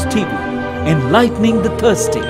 News TV, enlightening the thirsty.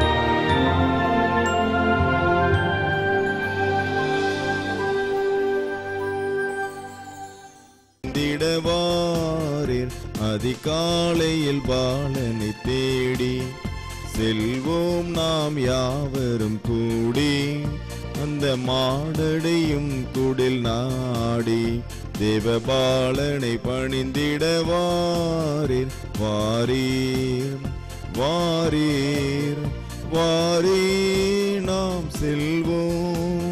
திடவாரில் அதிகாலையில் பாலனை தேடி செல்வோம் நாம் யாவரும் கூடி அந்த மாடடையும் குடில் நாடி தேவபாலனை பணிந்திடவாரீர் வாரீர் வாரீர் வாரீர் நாம் செல்வோம்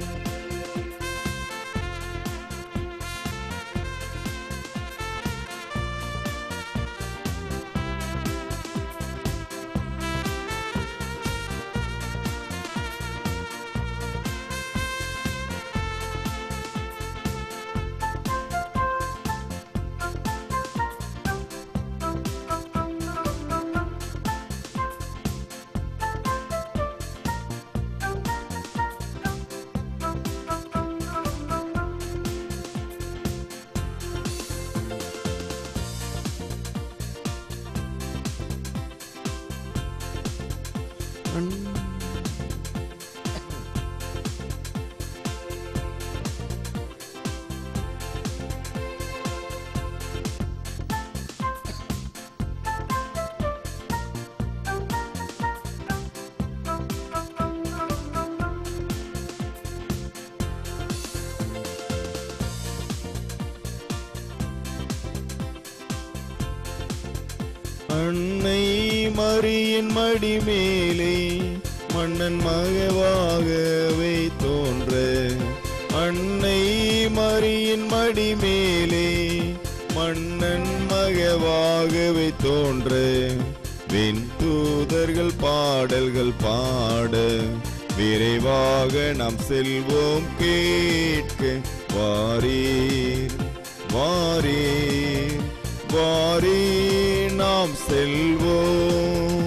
அன்னை மரியின் மடி மேலே மன்னன் மகவாகவே தோன்ற அன்னை மரியின் மடி மேலே மன்னன் மகவாகவே தோன்ற வெண் தூதர்கள் பாடல்கள் பாட விரைவாக நாம் செல்வோம் கேட்க வாரீர் வாரீர் வாரீ நாம் செல்வோம்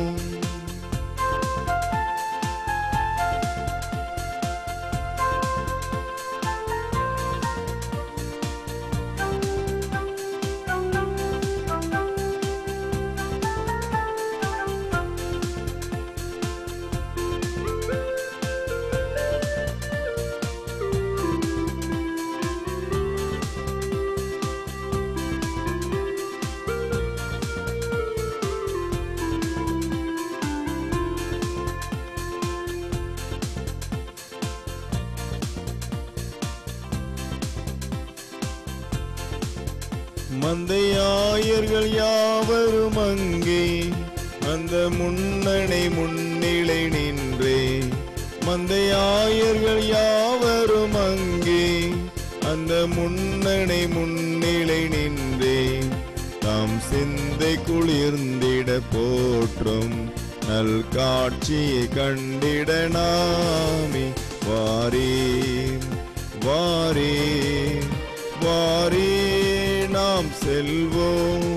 மந்தையாயர்கள் யாவரும் அங்கே அந்த முன்னணை முன்னிலை நின்றே மந்தையாயர்கள் யாவரும் அங்கே அந்த முன்னணை முன்னிலை நின்றே தாம் சிந்தை குளிர்ந்திட போற்றும் நல் காட்சியை கண்டிட நாமே வாரீர் வாரீர் வாரே நாம் செல்வோம்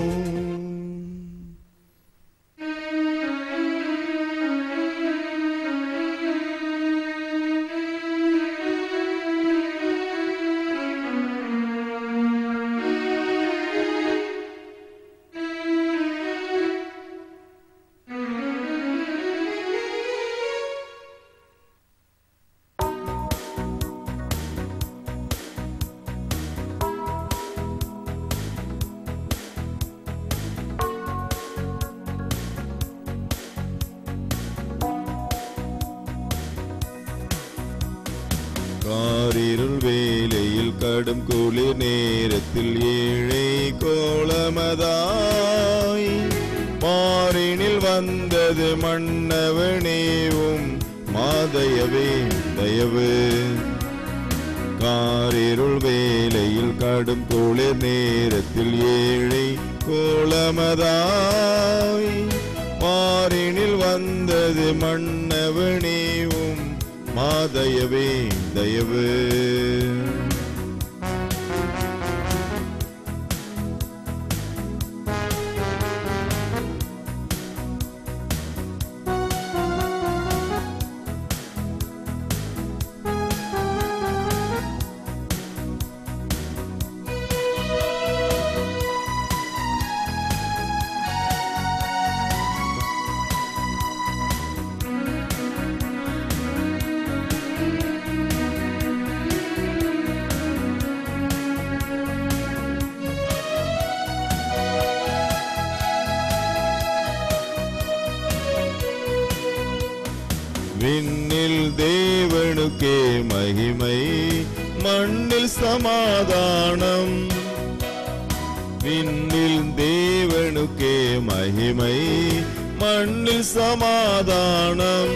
காரிருள் வேலையில் கடும் குளிர் நேரத்தில் ஏழை கோலமதாய் மாறினில் வந்தது மன்னவனேவும் மாதயவே தயவு காரிருள் வேலையில் கடும் குளிர் நேரத்தில் ஏழை கோலமதாய் மாறினில் வந்தது மன்னவனேவும் மாதயவே தயவு விண்ணில் தேவனுக்கே மகிமை மண்ணில் சமாதானம் விண்ணில் தேவனுக்கே மகிமை மண்ணில் சமாதானம்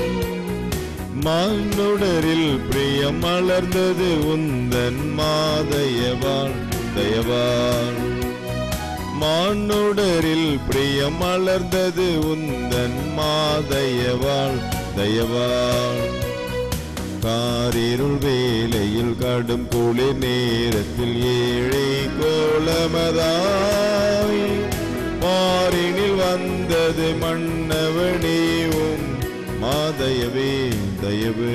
மண்ணுடரில் பிரியம் மலர்ந்தது உந்தன் மாதயவாள் தயவாள் மானுடரில் பிரியம் மலர்ந்தது உந்தன் மாதயவாள் தயவாள் காரிருள் வேலையில் கடும் குளிர் நேரத்தில் ஏழை கோலமதாய் மாறினில் வந்தது மன்னவனேவும் மாதயவே தயவு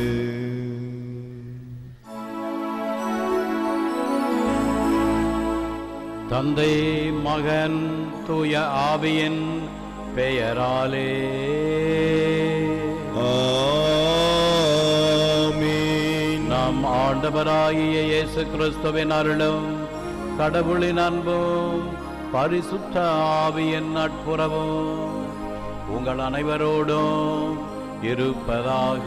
தந்தை மகன் தூய ஆவியின் பெயராலே ஆமீன் நம் ஆண்டவராகிய இயேசு கிறிஸ்துவின் அருளும் கடவுளின் அன்பும் பரிசுத்த ஆவியின் நட்புறவும் உங்கள் அனைவரோடும் இருப்பதாக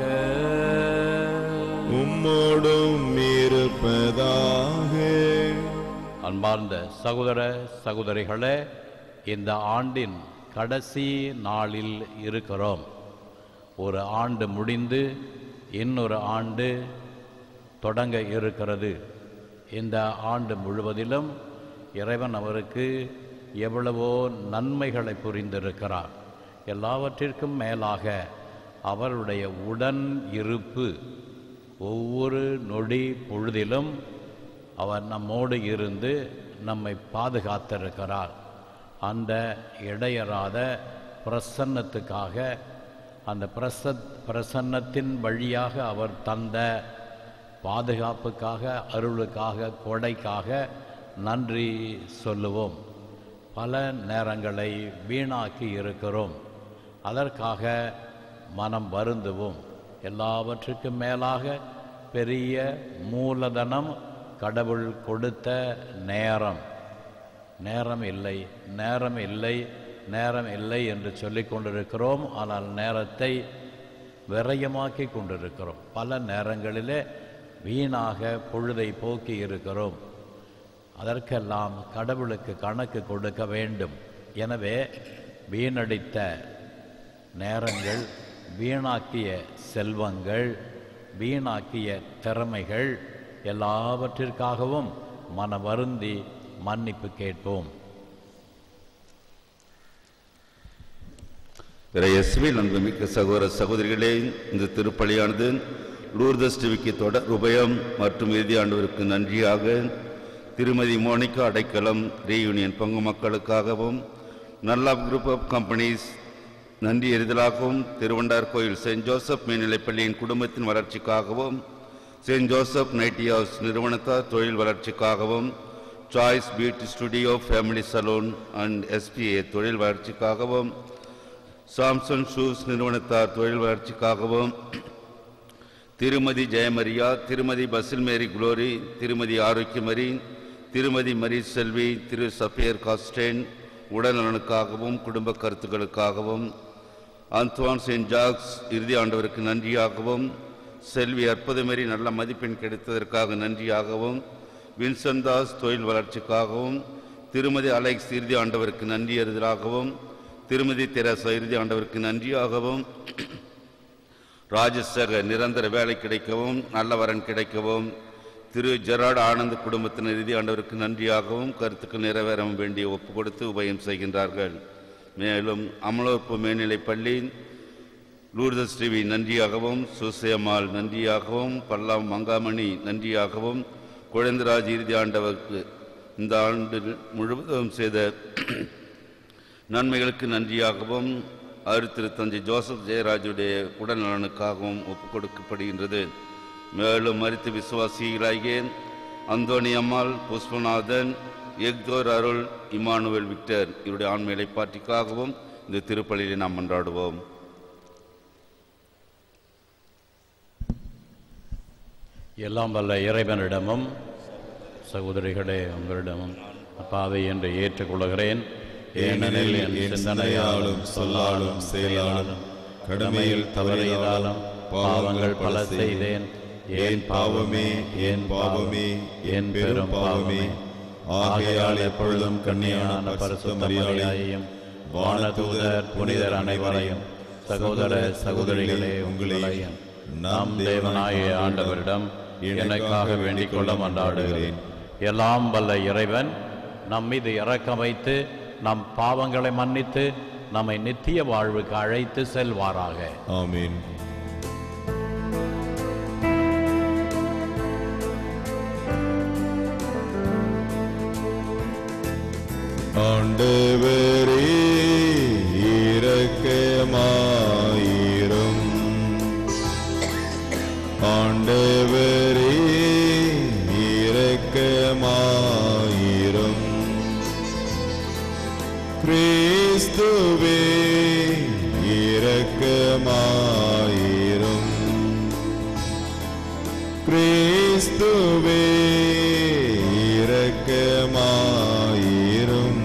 உம்மோடும் இருப்பதாக அன்பார்ந்த சகோதர சகோதரிகளே இந்த ஆண்டின் கடைசி நாளில் இருக்கிறோம் ஒரு ஆண்டு முடிந்து இன்னொரு ஆண்டு தொடங்க இருக்கிறது இந்த ஆண்டு முழுவதிலும் இறைவன் அவருக்கு எவ்வளவோ நன்மைகளை புரிந்திருக்கிறார் எல்லாவற்றிற்கும் மேலாக அவருடைய உடன் இருப்பு ஒவ்வொரு நொடி பொழுதிலும் அவர் நம்மோடு இருந்து நம்மை பாதுகாத்திருக்கிறார் அந்த இடையறாத பிரசன்னத்துக்காக அந்த பிரச பிரசன்னத்தின் வழியாக அவர் தந்த பாதுகாப்புக்காக அருளுக்காக கொடைக்காக நன்றி சொல்லுவோம் பல நேரங்களை வீணாக்கி இருக்கிறோம் அதற்காக மனம் வருந்துவோம் எல்லாவற்றுக்கும் மேலாக பெரிய மூலதனம் கடவுள் கொடுத்த நேரம் நேரம் இல்லை நேரம் இல்லை நேரம் இல்லை என்று சொல்லிக் கொண்டிருக்கிறோம் ஆனால் நேரத்தை விரயமாக்கி கொண்டிருக்கிறோம் பல நேரங்களிலே வீணாக பொழுதை போக்கி இருக்கிறோம் அதற்கெல்லாம் கடவுளுக்கு கணக்கு கொடுக்க வேண்டும் எனவே வீணடித்த நேரங்கள் வீணாக்கிய செல்வங்கள் வீணாக்கிய திறமைகள் எல்லாவற்றிற்காகவும் மன வருந்தி மன்னிப்பு கேட்போம் இயேசுவில் அன்புமிக்க சகோதர சகோதரிகளே இந்த திருப்பலியானது லூர்தஸ் டிவிக்கு தொடர் உபயம் மற்றும் இறுதி ஆண்டவருக்கு நன்றியாக திருமதி மோனிகா அடைக்கலம் ரீயூனியன் பங்கு மக்களுக்காகவும் நல்லா குரூப் ஆஃப் கம்பெனிஸ் நன்றி எரிதலாகவும் திருவண்டார் கோயில் செயின்ட் ஜோசப் மேல்நிலைப்பள்ளியின் குடும்பத்தின் வளர்ச்சிக்காகவும் செயின்ட் ஜோசப் நைட்டி ஹவுஸ் நிறுவனத்தார் தொழில் வளர்ச்சிக்காகவும் choice beauty studio family salon and SPA தொழில் வளர்ச்சிக்காகவும் சாம்சன் ஷூஸ் நிறுவனத்தார் தொழில் வளர்ச்சிக்காகவும் திருமதி ஜெயமரியா திருமதி பசில் மேரி குளோரி திருமதி ஆரோக்கியமரி திருமதி மரி செல்வி திரு சஃபியர் காஸ்டேன் உடல்நலனுக்காகவும் குடும்ப கருத்துக்களுக்காகவும் அந்த்வான் செயின்ட் ஜாக்ஸ் இறுதி ஆண்டவருக்கு நன்றியாகவும் செல்வி அற்புதமேரி நல்ல மதிப்பெண் கிடைத்ததற்காக நன்றியாகவும் வின்சன் தாஸ் தொழில் வளர்ச்சிக்காகவும் திருமதி அலெக்ஸ் இறுதி ஆண்டவருக்கு நன்றி அறிதலாகவும் திருமதி தெரசா இறுதி ஆண்டவருக்கு நன்றியாகவும் ராஜசேக நிரந்தர வேலை கிடைக்கவும் நல்ல வரன் கிடைக்கவும் திரு ஜெராட் ஆனந்த் குடும்பத்தினர் இறுதி ஆண்டவருக்கு நன்றியாகவும் கருத்துக்கள் நிறைவேற வேண்டிய ஒப்பு கொடுத்து உபயம் செய்கின்றார்கள் மேலும் அமலோற்பு மேல்நிலைப் பள்ளி லூர்தஸ் டிவி நன்றியாகவும் சுசேமால் நன்றியாகவும் பல்லாம் மங்காமணி நன்றியாகவும் குழந்தராஜ் இறுதி ஆண்டவருக்கு இந்த ஆண்டு முழுவதும் செய்த நன்மைகளுக்கு நன்றியாகவும் அவர் திரு தந்தை ஜோசப் ஜெயராஜுடைய உடல் நலனுக்காகவும் ஒப்புக் கொடுக்கப்படுகின்றது மேலும் மரித்து விசுவாசிகளாகிய அந்தோணி அம்மாள் Pushpanathan Hector Arul Emmanuel Victor இவருடைய ஆண்மையை பாட்டிக்காகவும் இந்த திருப்பலியில் நாம் மன்றாடுவோம் எல்லாம் வல்ல இறைவனிடமும் சகோதரிகளே உங்களிடமும் அப்பாவை என்று ஏற்றுக்கொள்கிறேன் ஏனெனில் என் சிந்தனையாலும் சொல்லாலும் செயலாலும் கடமையில் தவறியதாலும் பாவங்கள் பல செய்தேன் என் பாவமே என் பாவமே என் பெரும் பாவமே ஆகையால் எப்பொழுதும் கண்ணியான பரிசுத்த மரியாதையும் வானதூதர் புனிதர் அனைவரையும் சகோதர சகோதரிகளே உங்களையும் நாம் தேவனாய ஆண்டவரிடம் எனக்காக வேண்டிக் கொள்ள மன்றாடுகிறேன் எல்லாம் வல்ல இறைவன் நம் மீது இரக்கம் வைத்து நம் பாவங்களை மன்னித்து நம்மை நித்திய வாழ்வுக்கு அழைத்து செல்வாராக ஆமீன் ஆண்டவரே இரக்கமாயிரும் ஆண்டவரே இரக்கமாயிரும் கிறிஸ்துவே இரக்கமாயிரும் கிறிஸ்துவே இரக்கமாயிரும்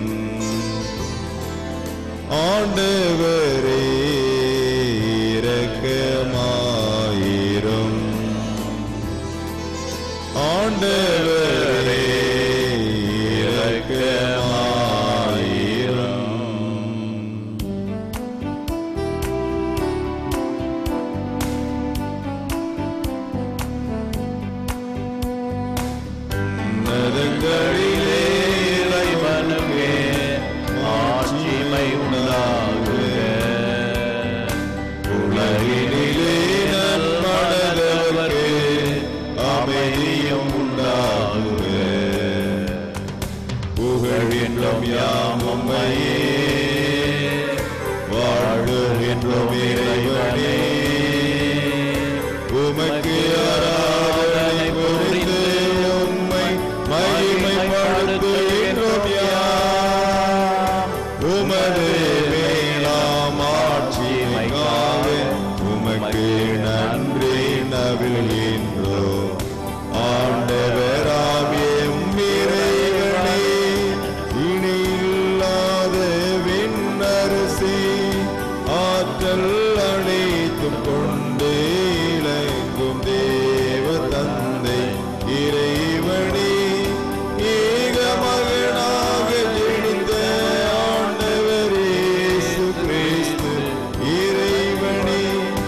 ஆண்டவரே இரக்கமாயிரும் ஆண்டவரே இரக்கமாயிரும் உன்னதங்களிலே இறைவனுக்கே ஆட்சிமை உண்டாகுக உலகினிலே நன்மனதவர்க்கு அமைதியும் உண்டாகுக புகழ்கின்றோம் யாம் உம்மையே வாழ்கின்றோம் இறைவனே உமக்கு ஆராதனை புரிந்து உம்மை மகிமைப்படுத்துகின்றோம் யாம் உமது வேளாம் ஆட்சிமைக்காக உமக்கு நன்றி நவிழ்கின்றோம் ஆண்டவராம் எம் இறைவனே இணையில்லாத விண்ணரசி ஆற்றல் அனைத்தும் கொண்டு இலங்கும் தேவ தந்தை இறைவனே ஏக மகனாக ஜெனித்த ஆண்டவர் இயேசு கிறிஸ்து இறைவனே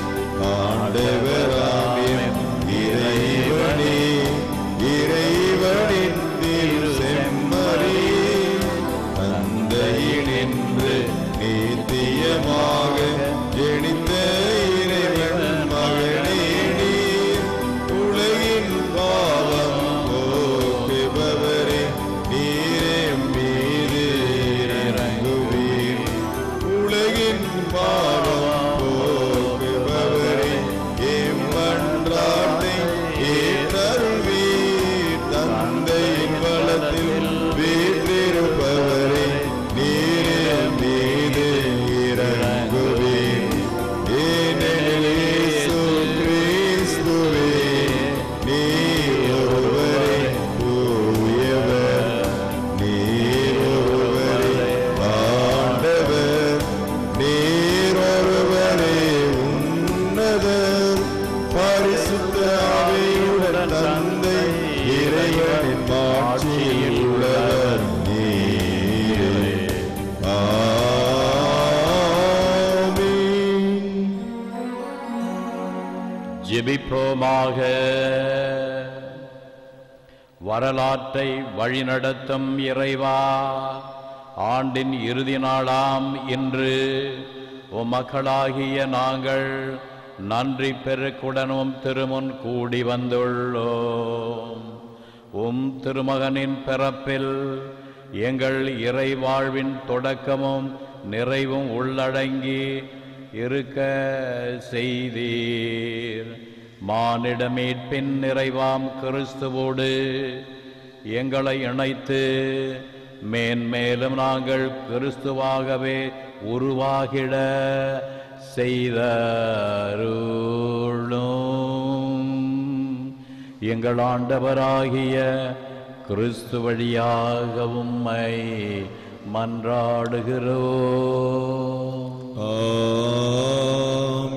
ஆண்டவராம் இறைவனே இறைவனின் திரு செம்மறி தந்தையினின்று நித்தியமாக ஜெனித்த இறைவன் மகனே நீர் உலகின் பாவம் போக்குபவரே நீரே மீது இறங்குவீர் உலகின் பாவம் போக்குபவரே எம்மன்றாட்டை ஏற்றருள்வீர் தந்தையின் பலத்தில் வீற்றிருப்பவரே நீரே மீது இறங்குவீர் ஏனெனில் இயேசு கிறிஸ்துவே நீர் ஒருவரே தூயவர் நீர் ஒருவரே ஆண்டவர் நீர் ஒருவரே உன்னதர் பரிசுத்த ஆவியுடன் தந்தை இறைவனின் மாட்சியில் உள்ளவர் நீரே ஆமென் ஜெபிப்போமாக வரலாற்றை வழிநடத்தும் இறைவா ஆண்டின் இறுதி நாளாம் இன்று உம் மக்களாகிய நாங்கள் நன்றி பெருக்குடனும் திருமுன் கூடி வந்துள்ளோம் உம் திருமகனின் பிறப்பில் எங்கள் இறை வாழ்வின் தொடக்கமும் நிறைவும் உள்ளடங்கி இருக்க செய்தீர் மானிட மீட்பின் நிறைவாம் கிறிஸ்துவோடு எங்களை இணைத்து மேன்மேலும் நாங்கள் கிறிஸ்துவாகவே உருவாகிட செய்தருளும் எங்கள் ஆண்டவராகிய கிறிஸ்து வழியாக உம்மை மன்றாடுகிறோம் ஆமென்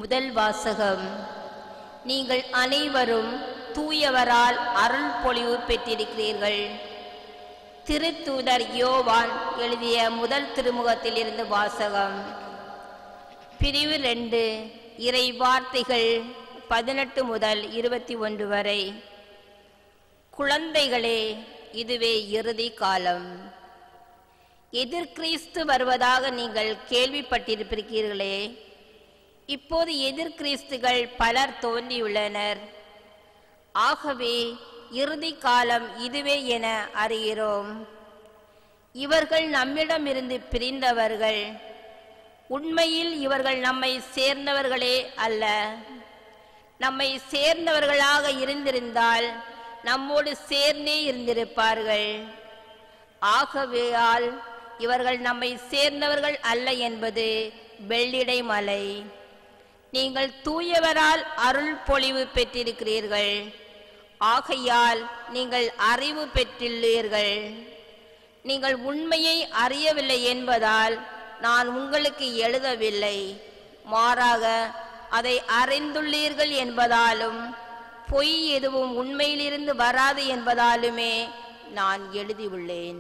முதல் வாசகம் நீங்கள் அனைவரும் தூயவரால் அருள் பொழிவு பெற்றிருக்கிறீர்கள் திருத்தூதர் யோவான் எழுதிய முதல் திருமுகத்தில் இருந்து வாசகம் பிரிவு ரெண்டு இறை வார்த்தைகள் பதினெட்டு முதல் இருபத்தி ஒன்று வரை குழந்தைகளே இதுவே இறுதி காலம் எதிர்கிறிஸ்து வருவதாக நீங்கள் கேள்விப்பட்டிருப்பீர்களே இப்போது எதிர்கிறிஸ்துகள் பலர் தோன்றியுள்ளனர் ஆகவே இறுதி காலம் இதுவே என அறிகிறோம் இவர்கள் நம்மிடமிருந்து பிரிந்தவர்கள் உண்மையில் இவர்கள் நம்மை சேர்ந்தவர்களே அல்ல நம்மை சேர்ந்தவர்களாக இருந்திருந்தால் நம்மோடு சேர்ந்தே இருந்திருப்பார்கள் ஆகவேயால் இவர்கள் நம்மை சேர்ந்தவர்கள் அல்ல என்பது வெள்ளிடை மலை நீங்கள் தூயவரால் அருள் பொழிவு பெற்றிருக்கிறீர்கள் ஆகையால் நீங்கள் அறிவு பெற்றுள்ளீர்கள் நீங்கள் உண்மையை அறியவில்லை என்பதால் நான் உங்களுக்கு எழுதவில்லை மாறாக அதை அறிந்துள்ளீர்கள் என்பதாலும் பொய் எதுவும் உண்மையிலிருந்து வராது என்பதாலுமே நான் எழுதியுள்ளேன்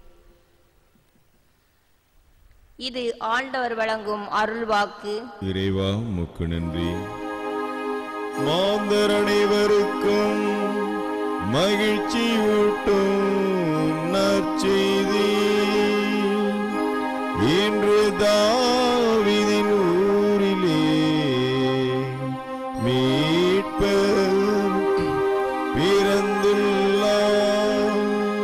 இது ஆண்டவர் வழங்கும் அருள்வாக்கு இறைவா உமக்கு நன்றி மாந்தர் அனைவருக்கும் மகிழ்ச்சி ஊட்டும் நற்செய்தி இன்று தாவிதின் ஊரிலே மீட்பர் பிறந்துள்ளார்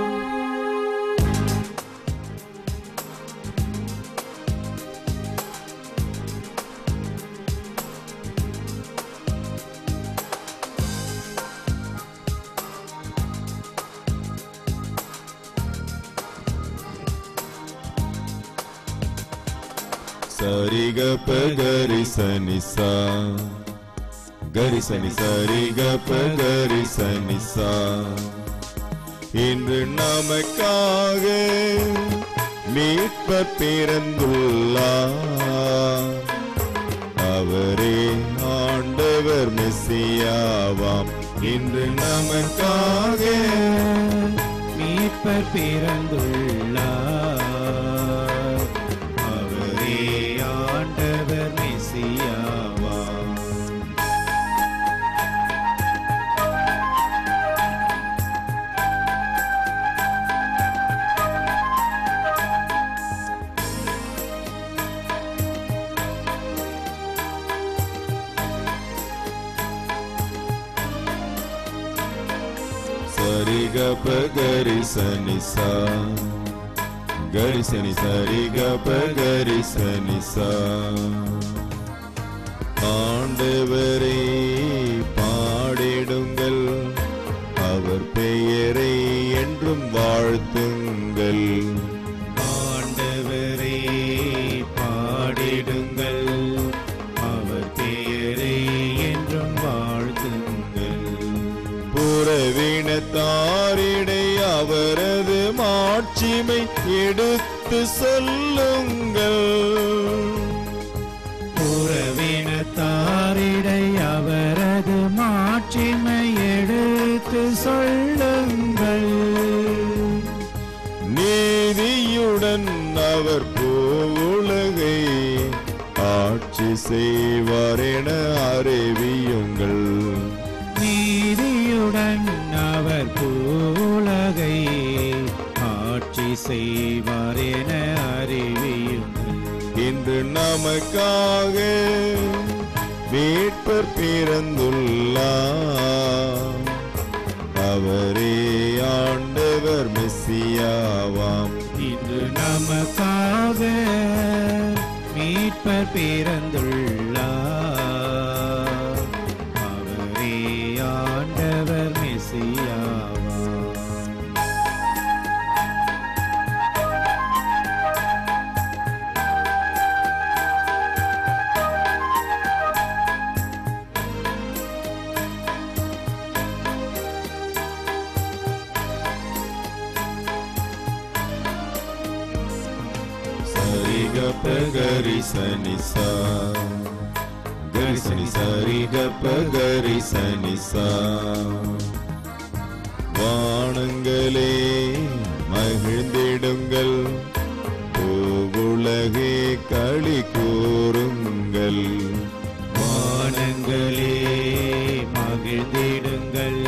சரிக பகரி சனிசா கரி சனி சரிக பகரி சனிசா இன்று நமக்காக மீட்பர் பிறந்துள்ளார் அவரே ஆண்டவர் மெஸ்ஸியாவாம் இன்று நமக்காக மீட்பர் பிறந்துள்ளார் அவரே ஆண்டவர் மெசியாவாம் சரிக பகரி சனிசா கரி சனி சரிக பகரி சனிசா ஆண்டவரே பாடிடுங்கள் அவர் பெயரை என்றும் வாழ்த்துங்கள் ஆண்டவரே பாடிடுங்கள் அவர் பெயரை என்றும் வாழ்த்துங்கள் புறவினத்தாரிடை அவரது மாட்சிமை எடுத்து சொல்லுங்கள் புறவினத்தாரிடை அவரது மாட்சிமை எடுத்து சொல்லுங்கள் நீதியுடன் அவர் பூவுலகை ஆட்சி செய்வார் என அறிவியுங்கள் நீதியுடன் அவர் பூலகை ஆட்சி செய்வார் என அறிவியுங்கள் இன்று நமக்காக மீட்பர் பிறந்துள்ளார் அவரே ஆண்டவர் மெஸ்ஸியாவாம் இன்று நமக்காக மீட்பர் பிறந்துள்ளார் அவரே ஆண்டவர் மெசியாவாம் சரிக பகரி சனிசா கரிசனி சரி கப்ப கரிசனி சா வானங்களே மகிழ்ந்திடுங்கள் பூவுலகே களி கூறுங்கள் வானங்களே மகிழ்ந்திடுங்கள்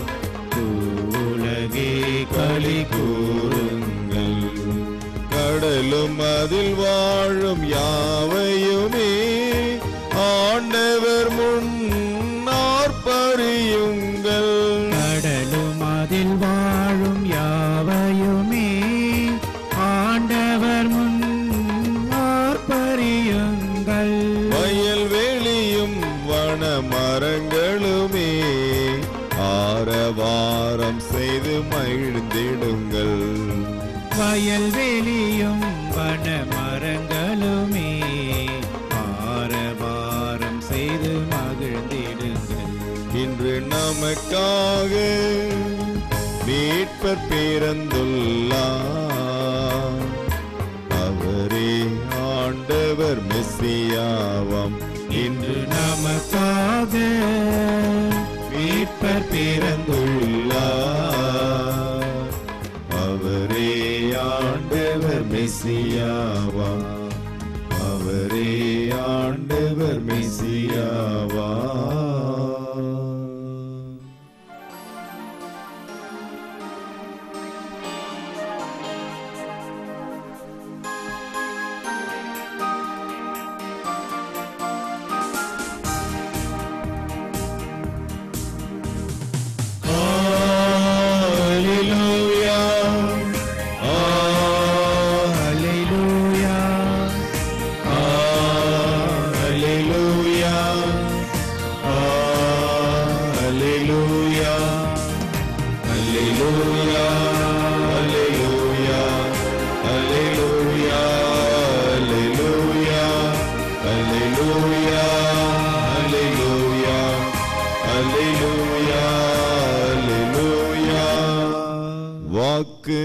உலகே களி கூறுங்கள் கடலும் அதில் வாழும் யாவையுமே ஆண்டவர் முன் ஆர்ப்பரியுங்கள் கடலும் அதில் வாழும் யாவையுமே ஆண்டவர் முன் ஆர்ப்பரியுங்கள் வயல்வெளியும் வன மரங்களுமே ஆரவாரம் செய்து மகிழ்ந்திடுங்கள் வயல்வெளியும் வன மரங்களுமே ஆரவாரம் செய்து மகிழ்ந்திடுங்கள் இன்று நமக்காக மீட்பர் பிறந்துள்ளார் அவரே ஆண்டவர் மெஸ்ஸியாவாம் இன்று நமக்காக மீட்பர் பிறந்துள்ளார் அவரே ஆண்டவர் மெஸ்ஸியாவாம் அவரே ஆண்டவர் மெஸ்ஸியாவாம் அல்லேலூயா வாக்கு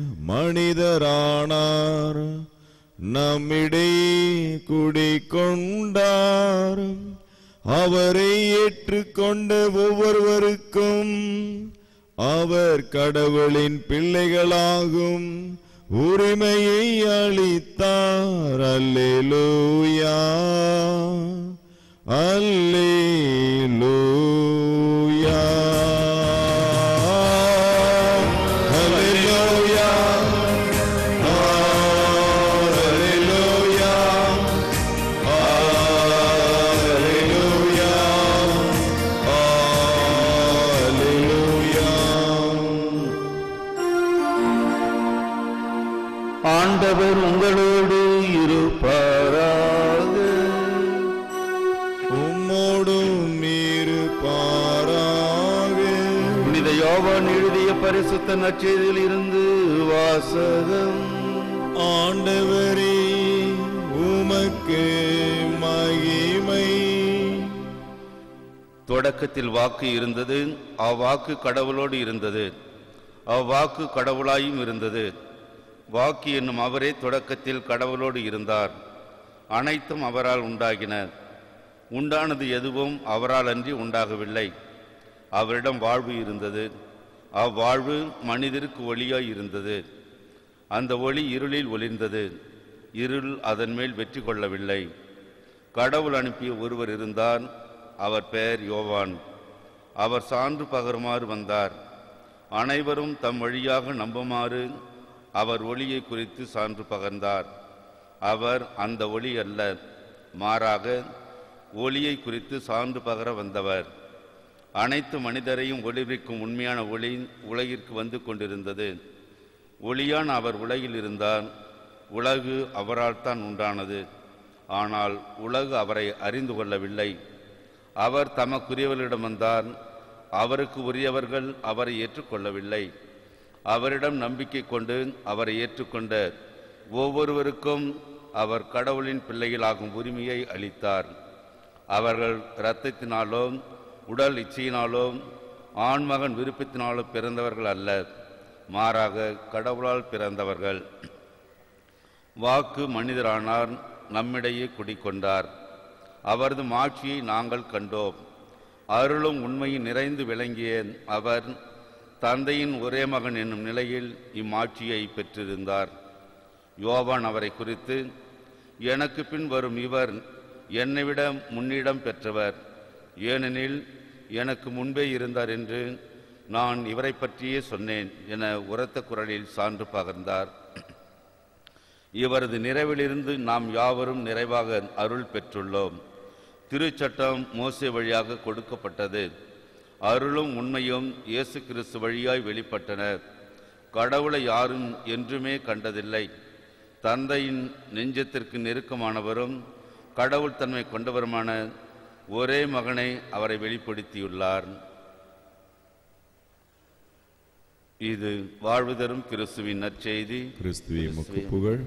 மனிதரானார் நம்மிடையே குடிக்கொண்டார் அவரை ஏற்றுக்கொண்ட ஒவ்வொருவருக்கும் அவர் கடவுளின் பிள்ளைகளாகும் உரிமையை அளித்தார் அல்லேலூயா அல்லேலூயா அல்லேலூயா அல்லேலூயா அல்லேலூயா அல்லேலூயா ஆண்டவர் உங்களோடு இருப்பாராக உம்மோடும் இருப்பாராக புனித யோவான் எழுதிய பரிசுத்த நற்செய்தியில் இருந்து வாசகம் ஆண்டவரே உமக்கு மகிமை தொடக்கத்தில் வாக்கு இருந்தது அவ்வாக்கு கடவுளோடு இருந்தது அவ்வாக்கு கடவுளாயும் இருந்தது வாக்கு என்னும் அவரே தொடக்கத்தில் கடவுளோடு இருந்தார் அனைத்தும் அவரால் உண்டாகின உண்டானது எதுவும் அவரால் அன்றி உண்டாகவில்லை அவரிடம் வாழ்வு இருந்தது அவ்வாழ்வு மனிதருக்கு ஒளியாய் இருந்தது அந்த ஒளி இருளில் ஒளிர்ந்தது இருள் அதன் மேல் வெற்றி கொள்ளவில்லை கடவுள் அனுப்பிய ஒருவர் இருந்தார் அவர் பெயர் யோவான் அவர் சான்று பகருமாறு வந்தார் அனைவரும் தம் வழியாக நம்புமாறு அவர் ஒளியை குறித்து சான்று பகர்ந்தார் அவர் அந்த ஒளி அல்ல மாறாக ஒளியை குறித்து சான்று பகர வந்தவர் அனைத்து மனிதரையும் ஒளிவிக்கும் உண்மையான ஒளி உலகிற்கு வந்து கொண்டிருந்தது ஒளியான் அவர் உலகில் இருந்தார் உலகு அவரால் தான் உண்டானது ஆனால் உலகு அவரை அறிந்து கொள்ளவில்லை அவர் தமக்குரியவர்களிடம் வந்தார் அவருக்கு உரியவர்கள் அவரை ஏற்றுக்கொள்ளவில்லை அவரிடம் நம்பிக்கை கொண்டு அவரை ஏற்றுக்கொண்ட ஒவ்வொருவருக்கும் அவர் கடவுளின் பிள்ளைகளாகும் உரிமையை அளித்தார் அவர்கள் இரத்தத்தினாலோ உடல் இச்சையினாலோ ஆண்மகன் விருப்பத்தினாலோ பிறந்தவர்கள் அல்ல மாறாக கடவுளால் பிறந்தவர்கள் வாக்கு மனிதரானார் நம்மிடையே குடிக்கொண்டார் அவரது மாட்சியை நாங்கள் கண்டோம் அருளும் உண்மையும் நிறைந்து விளங்கிய அவர் தந்தையின் ஒரே மகன் என்னும் நிலையில் இம்மாட்சியை பெற்றிருந்தார் யோவான் அவரை குறித்து எனக்கு பின் வரும் இவர் என்னை விட முன்னிடம் பெற்றவர் ஏனெனில் எனக்கு முன்பே இருந்தார் என்று நான் இவரை பற்றியே சொன்னேன் என உரத்த குரலில் சான்று பகர்ந்தார் இவரது நிறைவிலிருந்து நாம் யாவரும் நிறைவாக அருள் பெற்றுள்ளோம் திருச்சட்டம் மோசே வழியாக கொடுக்கப்பட்டது அருளும் உண்மையும் இயேசு கிறிஸ்து வழியாய் வெளிப்பட்டன கடவுளை யாரும் என்றுமே கண்டதில்லை தந்தையின் நெஞ்சத்திற்கு நெருக்கமானவரும் கடவுள் தன்மை கொண்டவருமான ஒரே மகனை அவரை வெளிப்படுத்தியுள்ளார் இது வாழ்வு தரும் கிறிஸ்துவின் நற்செய்தி கிறிஸ்துவே முக்கு புகழ்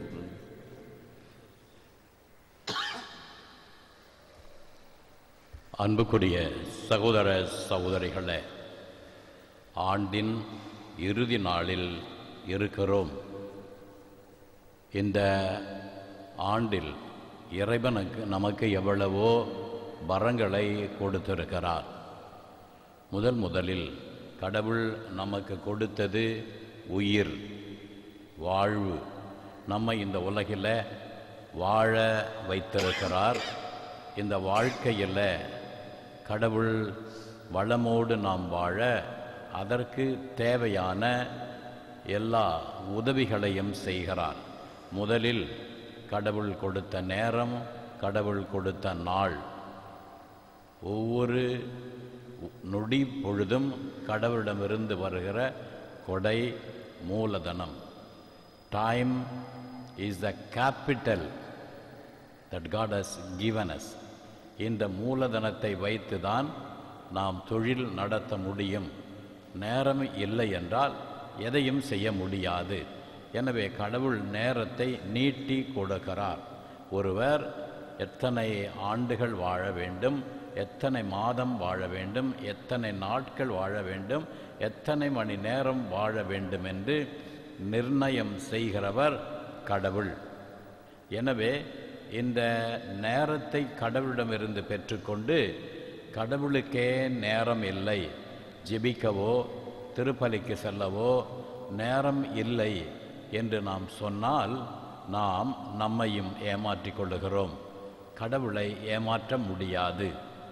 அன்புக்குரிய சகோதர சகோதரிகளே ஆண்டின் இறுதி நாளில் இருக்கிறோம் இந்த ஆண்டில் இறைவனுக்கு நமக்கு எவ்வளவோ வரங்களை கொடுத்திருக்கிறார் முதல் முதலில் கடவுள் நமக்கு கொடுத்தது உயிர் வாழ்வு நம்மை இந்த உலகில் வாழ வைத்திருக்கிறார் இந்த வாழ்க்கையில் கடவுள் வளமோடு நாம் வாழ அதற்கு தேவையான எல்லா உதவிகளையும் செய்கிறார் முதலில் கடவுள் கொடுத்த நேரம் கடவுள் கொடுத்த நாள் ஒவ்வொரு நொடி பொழுதும் கடவுளிடமிருந்து வருகிற கொடை மூலதனம் time is the capital that God has given us இந்த மூலதனத்தை வைத்துதான் நாம் தொழில் நடத்த முடியும் நேரம் இல்லை என்றால் எதையும் செய்ய முடியாது எனவே கடவுள் நேரத்தை நீட்டி கொடுக்கிறார் ஒருவர் எத்தனை ஆண்டுகள் வாழ வேண்டும் எத்தனை மாதம் வாழ வேண்டும் எத்தனை நாட்கள் வாழ வேண்டும் எத்தனை மணி நேரம் வாழ வேண்டும் என்று நிர்ணயம் செய்கிறவர் கடவுள் எனவே இந்த நேரத்தை கடவுளிடமிருந்து பெற்றுக்கொண்டு கடவுளுக்கே நேரம் இல்லை ஜெபிக்கவோ திருப்பலிக்கு செல்லவோ நேரம் இல்லை என்று நாம் சொன்னால் நாம் நம்மையும் ஏமாற்றிக் கொள்ளுகிறோம் கடவுளை ஏமாற்ற முடியாது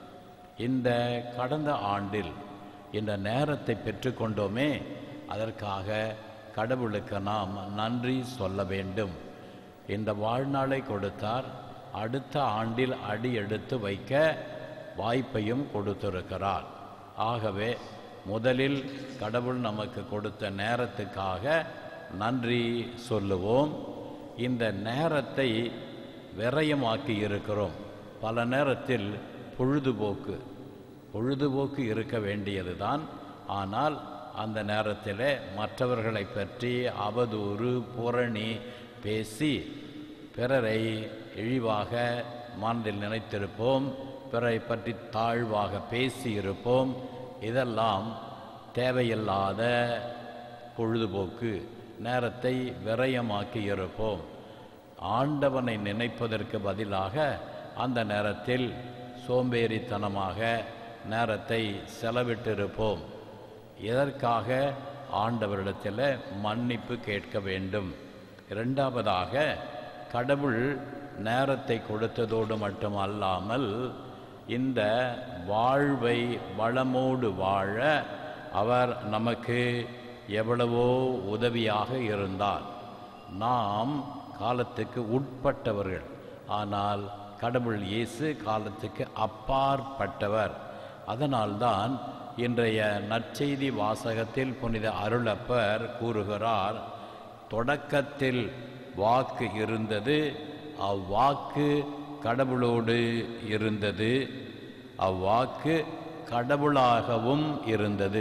இந்த கடந்த ஆண்டில் இந்த நேரத்தை பெற்றுக்கொண்டோமே அதற்காக கடவுளுக்கு நாம் நன்றி சொல்ல வேண்டும் இந்த வாழ்நாளை கொடுத்தார் அடுத்த ஆண்டில் அடி எடுத்து வைக்க வாய்ப்பையும் கொடுத்திருக்கிறார் ஆகவே முதலில் கடவுள் நமக்கு கொடுத்த நேரத்துக்காக நன்றி சொல்லுவோம் இந்த நேரத்தை விரயமாக்கி இருக்கிறோம் பல நேரத்தில் பொழுதுபோக்கு பொழுதுபோக்கு இருக்க வேண்டியதுதான் ஆனால் அந்த நேரத்தில் மற்றவர்களை பற்றி அவதூறு புரணி பேசி பிறரை இழிவாக மனதில் நினைத்திருப்போம் பிறரை பற்றி தாழ்வாக பேசியிருப்போம் இதெல்லாம் தேவையில்லாத பொழுதுபோக்கு நேரத்தை விரயமாக்கி இருப்போம் ஆண்டவனை நினைப்பதற்கு பதிலாக அந்த நேரத்தில் சோம்பேறித்தனமாக நேரத்தை செலவிட்டிருப்போம் இதற்காக ஆண்டவரிடத்தில் மன்னிப்பு கேட்க வேண்டும் இரண்டாவதாக கடவுள் நேரத்தை கொடுத்ததோடு மட்டுமல்லாமல் இந்த வாழ்வை வளமோடு வாழ அவர் நமக்கு எவ்வளவோ உதவியாக இருந்தார் நாம் காலத்துக்கு உட்பட்டவர்கள் ஆனால் கடவுள் இயேசு காலத்துக்கு அப்பாற்பட்டவர் அதனால்தான் இன்றைய நற்செய்தி வாசகத்தில் புனித அருளப்பர் கூறுகிறார் தொடக்கத்தில் வாக்கு இருந்தது அவ்வாக்கு கடவுளோடு இருந்தது அவ்வாக்கு கடவுளாகவும் இருந்தது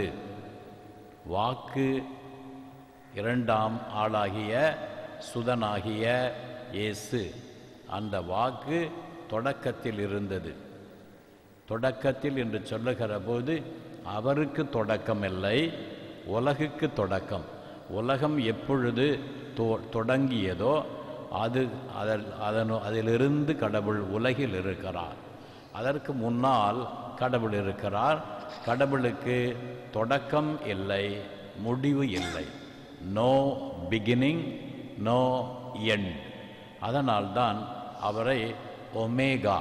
வாக்கு இரண்டாம் ஆளாகிய சுதனாகிய இயேசு அந்த வாக்கு தொடக்கத்தில் இருந்தது தொடக்கத்தில் என்று சொல்லுகிற போது அவருக்கு தொடக்கம் இல்லை உலகுக்கு தொடக்கம் உலகம் எப்பொழுது தொ- தொடங்கியதோ அது அதல் அதன் அதிலிருந்து கடவுள் உலகில் இருக்கிறார் அதற்கு முன்னால் கடவுள் இருக்கிறார் கடவுளுக்கு தொடக்கம் இல்லை முடிவு இல்லை நோ பிகினிங் நோ எண்ட் அதனால்தான் அவரை ஒமேகா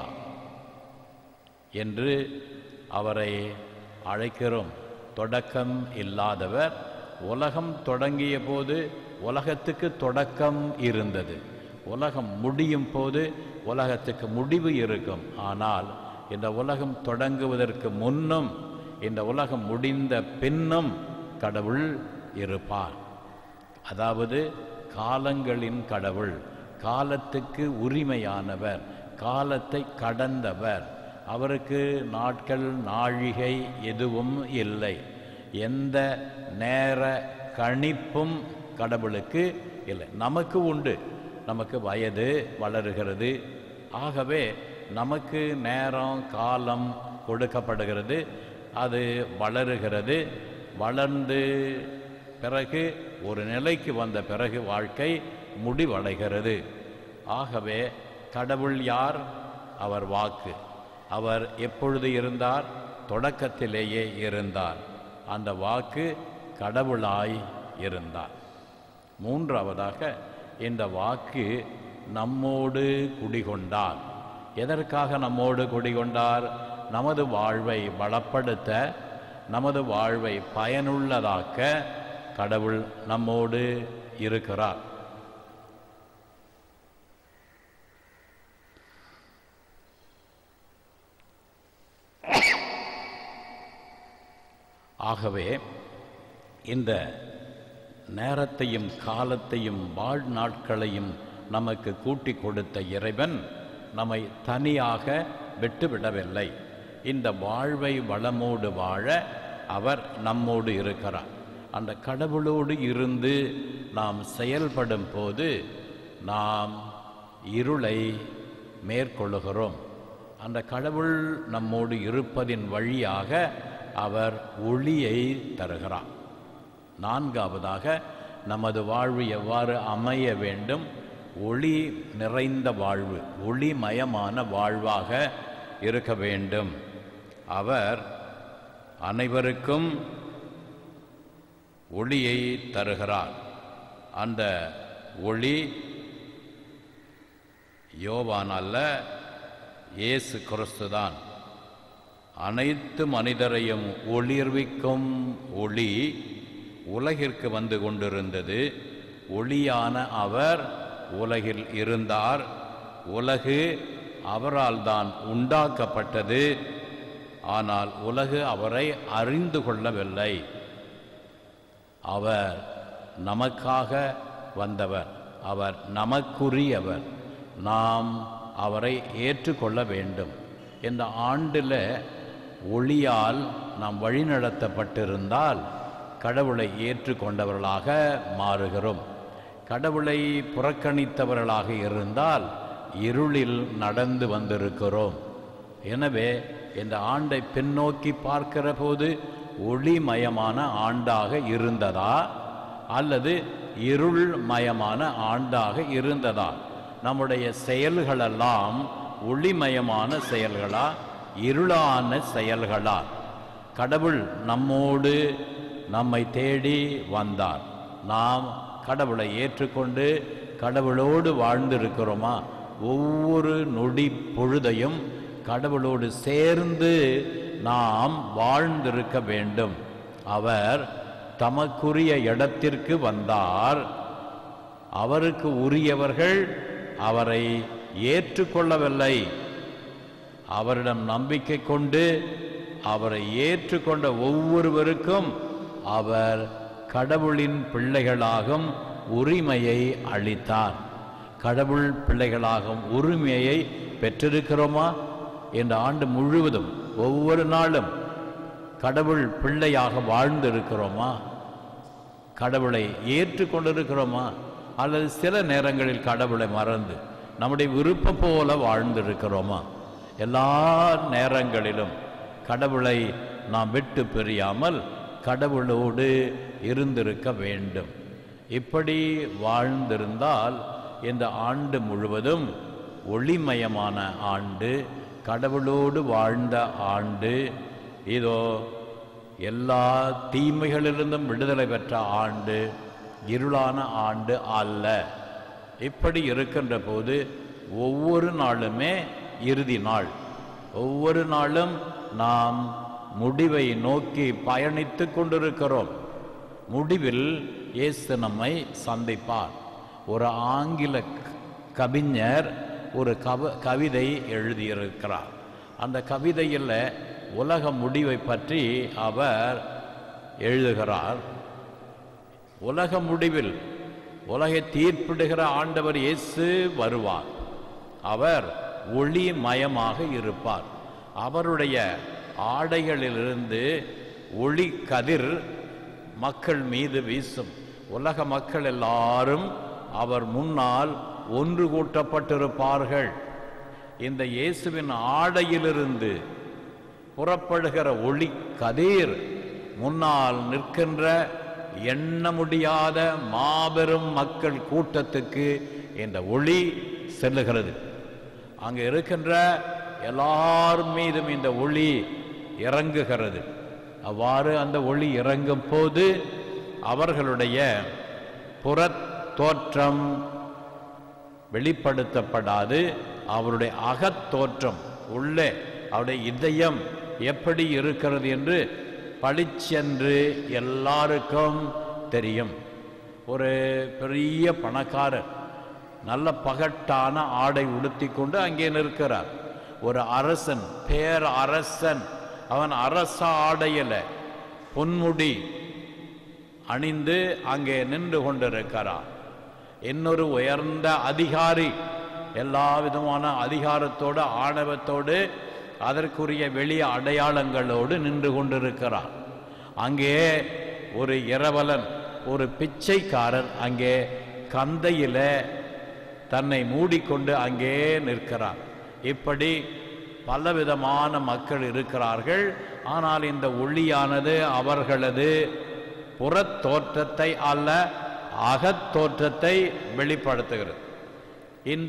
என்று அவரை அழைக்கிறோம் தொடக்கம் இல்லாதவர் உலகம் தொடங்கிய போது உலகத்துக்கு தொடக்கம் இருந்தது உலகம் முடியும் போது உலகத்துக்கு முடிவு இருக்கும் ஆனால் இந்த உலகம் தொடங்குவதற்கு முன்னும் இந்த உலகம் முடிந்த பின்னும் கடவுள் இருப்பார் அதாவது காலங்களின் கடவுள் காலத்துக்கு உரிமையானவர் காலத்தை கடந்தவர் அவருக்கு நாட்கள் நாழிகை எதுவும் இல்லை எந்த நேர கணிப்பும் கடவுளுக்கு இல்லை நமக்கு உண்டு நமக்கு வயது வளருகிறது ஆகவே நமக்கு நேரம் காலம் கொடுக்கப்படுகிறது அது வளருகிறது வளர்ந்து பிறகு ஒரு நிலைக்கு வந்த பிறகு வாழ்க்கை முடிவடைகிறது ஆகவே கடவுள் யார் அவர் வாக்கு அவர் எப்பொழுது இருந்தார் தொடக்கத்திலேயே இருந்தார் அந்த வாக்கு கடவுளாய் இருந்தார் மூன்றாவதாக இந்த வாக்கு நம்மோடு குடிகொண்டார் எதற்காக நம்மோடு குடிகொண்டார் நமது வாழ்வை பலப்படுத்த நமது வாழ்வை பயனுள்ளதாக்க கடவுள் நம்மோடு இருக்கிறார் ஆகவே இந்த நேரத்தையும் காலத்தையும் வாழ்நாட்களையும் நமக்கு கூட்டி கொடுத்த இறைவன் நம்மை தனியாக விட்டுவிடவில்லை இந்த வாழ்வை வளமோடு வாழ அவர் நம்மோடு இருக்கிறார் அந்த கடவுளோடு இருந்து நாம் செயல்படும் போது நாம் இருளை மேற்கொள்ளுகிறோம் அந்த கடவுள் நம்மோடு இருப்பதின் வழியாக அவர் ஒளியை தருகிறார் நான்காவதாக நமது வாழ்வு எவ்வாறு அமைய வேண்டும் ஒளி நிறைந்த வாழ்வு ஒளிமயமான வாழ்வாக இருக்க வேண்டும் அவர் அனைவருக்கும் ஒளியை தருகிறார் அந்த ஒளி யோவான் அல்ல இயேசு கிறிஸ்துதான் அனைத்து மனிதரையும் ஒளிர்விக்கும் ஒளி உலகிற்கு வந்து கொண்டிருந்தது ஒளியான அவர் உலகில் இருந்தார் உலகு அவரால் தான் உண்டாக்கப்பட்டது ஆனால் உலகு அவரை அறிந்து கொள்ளவில்லை அவர் நமக்காக வந்தவர் அவர் நமக்குரியவர் நாம் அவரை ஏற்றுக்கொள்ள வேண்டும் இந்த ஆண்டில் ஒளியால் நாம் வழிநடத்தப்பட்டிருந்தால் கடவுளை ஏற்றுக்கொண்டவர்களாக மாறுகிறோம் கடவுளை புறக்கணித்தவர்களாக இருந்தால் இருளில் நடந்து வந்திருக்கிறோம் எனவே இந்த ஆண்டை பின்னோக்கி பார்க்கிற போது ஒளிமயமான ஆண்டாக இருந்ததா அல்லது இருள்மயமான ஆண்டாக இருந்ததா நம்முடைய செயல்களெல்லாம் ஒளிமயமான செயல்களா இருளான செயல்களா கடவுள் நம்மோடு நம்மை தேடி வந்தார் நாம் கடவுளை ஏற்றுக்கொண்டு கடவுளோடு வாழ்ந்திருக்கிறோமா ஒவ்வொரு நொடி பொழுதையும் கடவுளோடு சேர்ந்து நாம் வாழ்ந்திருக்க வேண்டும் அவர் தமக்குரிய இடத்திற்கு வந்தார் அவருக்கு உரியவர்கள் அவரை ஏற்றுக்கொள்ளவில்லை அவரிடம் நம்பிக்கை கொண்டு அவரை ஏற்றுக்கொண்ட ஒவ்வொருவருக்கும் அவர் கடவுளின் பிள்ளைகளாகும் உரிமையை அளித்தார் கடவுள் பிள்ளைகளாகும் உரிமையை பெற்றிருக்கிறோமா இந்த ஆண்டு முழுவதும் ஒவ்வொரு நாளும் கடவுள் பிள்ளையாக வாழ்ந்திருக்கிறோமா கடவுளை ஏற்றுக்கொண்டிருக்கிறோமா அல்லது சில நேரங்களில் கடவுளை மறந்து நம்முடைய விருப்பம் போல வாழ்ந்திருக்கிறோமா எல்லா நேரங்களிலும் கடவுளை நாம் விட்டு பிரியாமல் கடவுளோடு இருந்திருக்க வேண்டும் இப்படி வாழ்ந்திருந்தால் இந்த ஆண்டு முழுவதும் ஒளிமயமான ஆண்டு கடவுளோடு வாழ்ந்த ஆண்டு இதோ எல்லா தீமைகளிலிருந்தும் விடுதலை பெற்ற ஆண்டு இருளான ஆண்டு அல்ல இப்படி இருக்கின்ற போது ஒவ்வொரு நாளுமே இறுதி நாள் ஒவ்வொரு நாளும் நாம் முடிவை நோக்கி பயணித்துக் கொண்டிருக்கிறோம் முடிவில் இயேசு நம்மை சந்திப்பார் ஒரு ஆங்கில க- கவிஞர் ஒரு கவ கவிதை எழுதியிருக்கிறார் அந்த கவிதையில் உலக முடிவை பற்றி அவர் எழுதுகிறார் உலக முடிவில் உலகை தீர்ப்பிடுகிற ஆண்டவர் இயேசு வருவார் அவர் ஒளிமயமாக இருப்பார் அவருடைய ஆடைகளிலிருந்து ஒளி கதிர் மக்கள் மீது வீசும் உலக மக்கள் எல்லாரும் அவர் முன்னால் ஒன்று கூட்டப்பட்டிருப்பார்கள் இந்த இயேசுவின் ஆடையிலிருந்து புறப்படுகிற ஒளி கதிர் முன்னால் நிற்கின்ற எண்ண முடியாத மாபெரும் மக்கள் கூட்டத்துக்கு இந்த ஒளி செல்லுகிறது அங்கே இருக்கின்ற எல்லார் மீதும் இந்த ஒளி இறங்குகிறது அவ்வாறு அந்த ஒளி இறங்கும் போது அவர்களுடைய புறத் தோற்றம் வெளிப்படுத்தப்படாது அவருடைய அகத்தோற்றம் உள்ளே அவருடைய இதயம் எப்படி இருக்கிறது என்று பளிச்சென்று எல்லாருக்கும் தெரியும் ஒரு பெரிய பணக்காரர் நல்ல பகட்டான ஆடை உடுத்தி கொண்டு அங்கே நிற்கிறார் ஒரு அரசன் பேர் அரசன் அவன் அரச ஆடையில பொன்முடி அணிந்து அங்கே நின்று கொண்டிருக்கிறான் இன்னொரு உயர்ந்த அதிகாரி எல்லா விதமான அதிகாரத்தோடு ஆணவத்தோடு அதற்குரிய வெளி அடையாளங்களோடு நின்று கொண்டிருக்கிறார் அங்கே ஒரு இரவலன் ஒரு பிச்சைக்காரன் அங்கே கந்தையில தன்னை மூடிக்கொண்டு அங்கே நிற்கிறார் இப்படி பலவிதமான மக்கள் இருக்கிறார்கள் ஆனால் இந்த ஒளியானது அவர்களது புறத் தோற்றத்தை அல்ல அகத்தோற்றத்தை வெளிப்படுத்துகிறது இந்த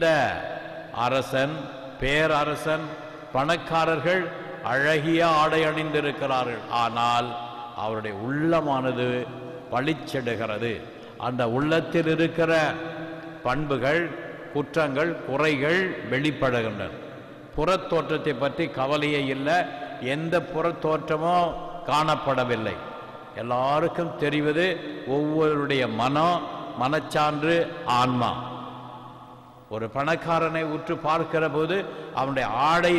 அரசன் பேரரசன் பணக்காரர்கள் அழகிய ஆடை அணிந்திருக்கிறார்கள் ஆனால் அவருடைய உள்ளமானது பளிச்சிடுகிறது அந்த உள்ளத்தில் இருக்கிற பண்புகள் குற்றங்கள் குறைகள் வெளிப்படுகின்றன புறத்தோற்றத்தை பற்றி கவலையே இல்லை எந்த புறத்தோற்றமும் காணப்படவில்லை எல்லாருக்கும் தெரிவது ஒவ்வொருடைய மனம் மனச்சான்று ஆன்மா ஒரு பணக்காரனை உற்று பார்க்கிற போது அவனுடைய ஆடை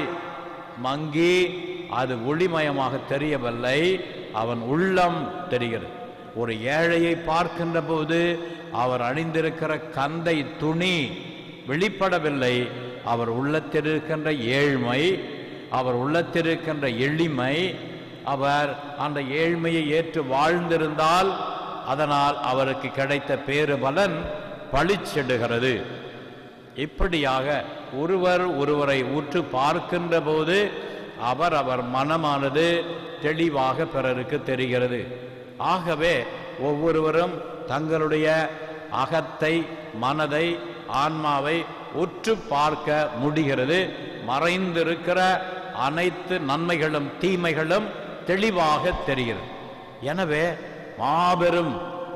மங்கி அது ஒளிமயமாக தெரியவில்லை அவன் உள்ளம் தெரிகிறது ஒரு ஏழையை பார்க்கின்ற போது அவர் அணிந்திருக்கிற கந்தை துணி வெளிப்படவில்லை அவர் உள்ளத்தில் இருக்கின்ற ஏழ்மை அவர் உள்ளத்தில் இருக்கின்ற எளிமை அவர் அந்த ஏழ்மையை ஏற்று வாழ்ந்திருந்தால் அதனால் அவருக்கு கிடைத்த பேறு பலன் பளிச்சிடுகிறது இப்படியாக ஒருவர் ஒருவரை உற்று பார்க்கின்ற போது அவர் அவர் மனமானது தெளிவாக பிறருக்கு தெரிகிறது ஆகவே ஒவ்வொருவரும் தங்களுடைய அகத்தை மனதை ஆன்மாவை உற்று பார்க்க முடிகிறது மறைந்திருக்கிற அனைத்து நன்மைகளும் தீமைகளும் தெளிவாக தெரிகிறது எனவே மாபெரும்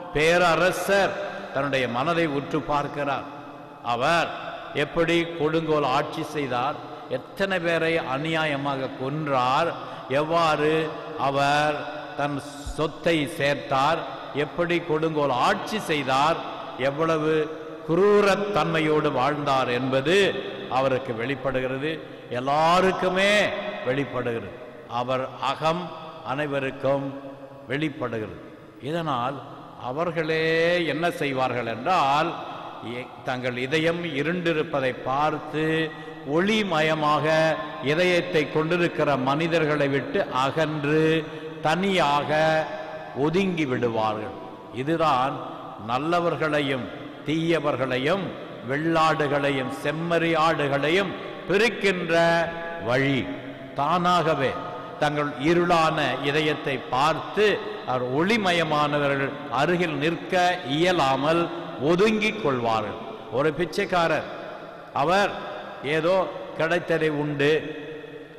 பேரரசர் தன்னுடைய மனதை உற்று பார்க்கிறார் அவர் எப்படி கொடுங்கோல் ஆட்சி செய்தார் எத்தனை பேரை அநியாயமாக கொன்றார் எவ்வாறு அவர் தன் சொத்தை சேர்த்தார் எப்படி கொடுங்கோல் ஆட்சி செய்தார் எவ்வளவு குரூரத்தன்மையோடு வாழ்ந்தார் என்பது அவருக்கு வெளிப்படுகிறது எல்லாருக்குமே வெளிப்படுகிறது அவர் அகம் அனைவருக்கும் வெளிப்படுகிறது இதனால் அவர்களே என்ன செய்வார்கள் என்றால் எ- தங்கள் இதயம் இருண்டிருப்பதை பார்த்து ஒளிமயமாக இதயத்தை கொண்டிருக்கிற மனிதர்களை விட்டு அகன்று தனியாக ஒதுங்கி விடுவார்கள் இதுதான் நல்லவர்களையும் தீயவர்களையும் வெள்ளாடுகளையும் செம்மறி ஆடுகளையும் பிரிக்கின்ற வழி தானாகவே தங்கள் இருளான இதயத்தை பார்த்து அவர் ஒளிமயமானவர்கள் அருகில் நிற்க இயலாமல் ஒதுங்கிக் கொள்வார்கள் ஒரு பிச்சைக்காரர் அவர் ஏதோ கிடைத்ததை உண்டு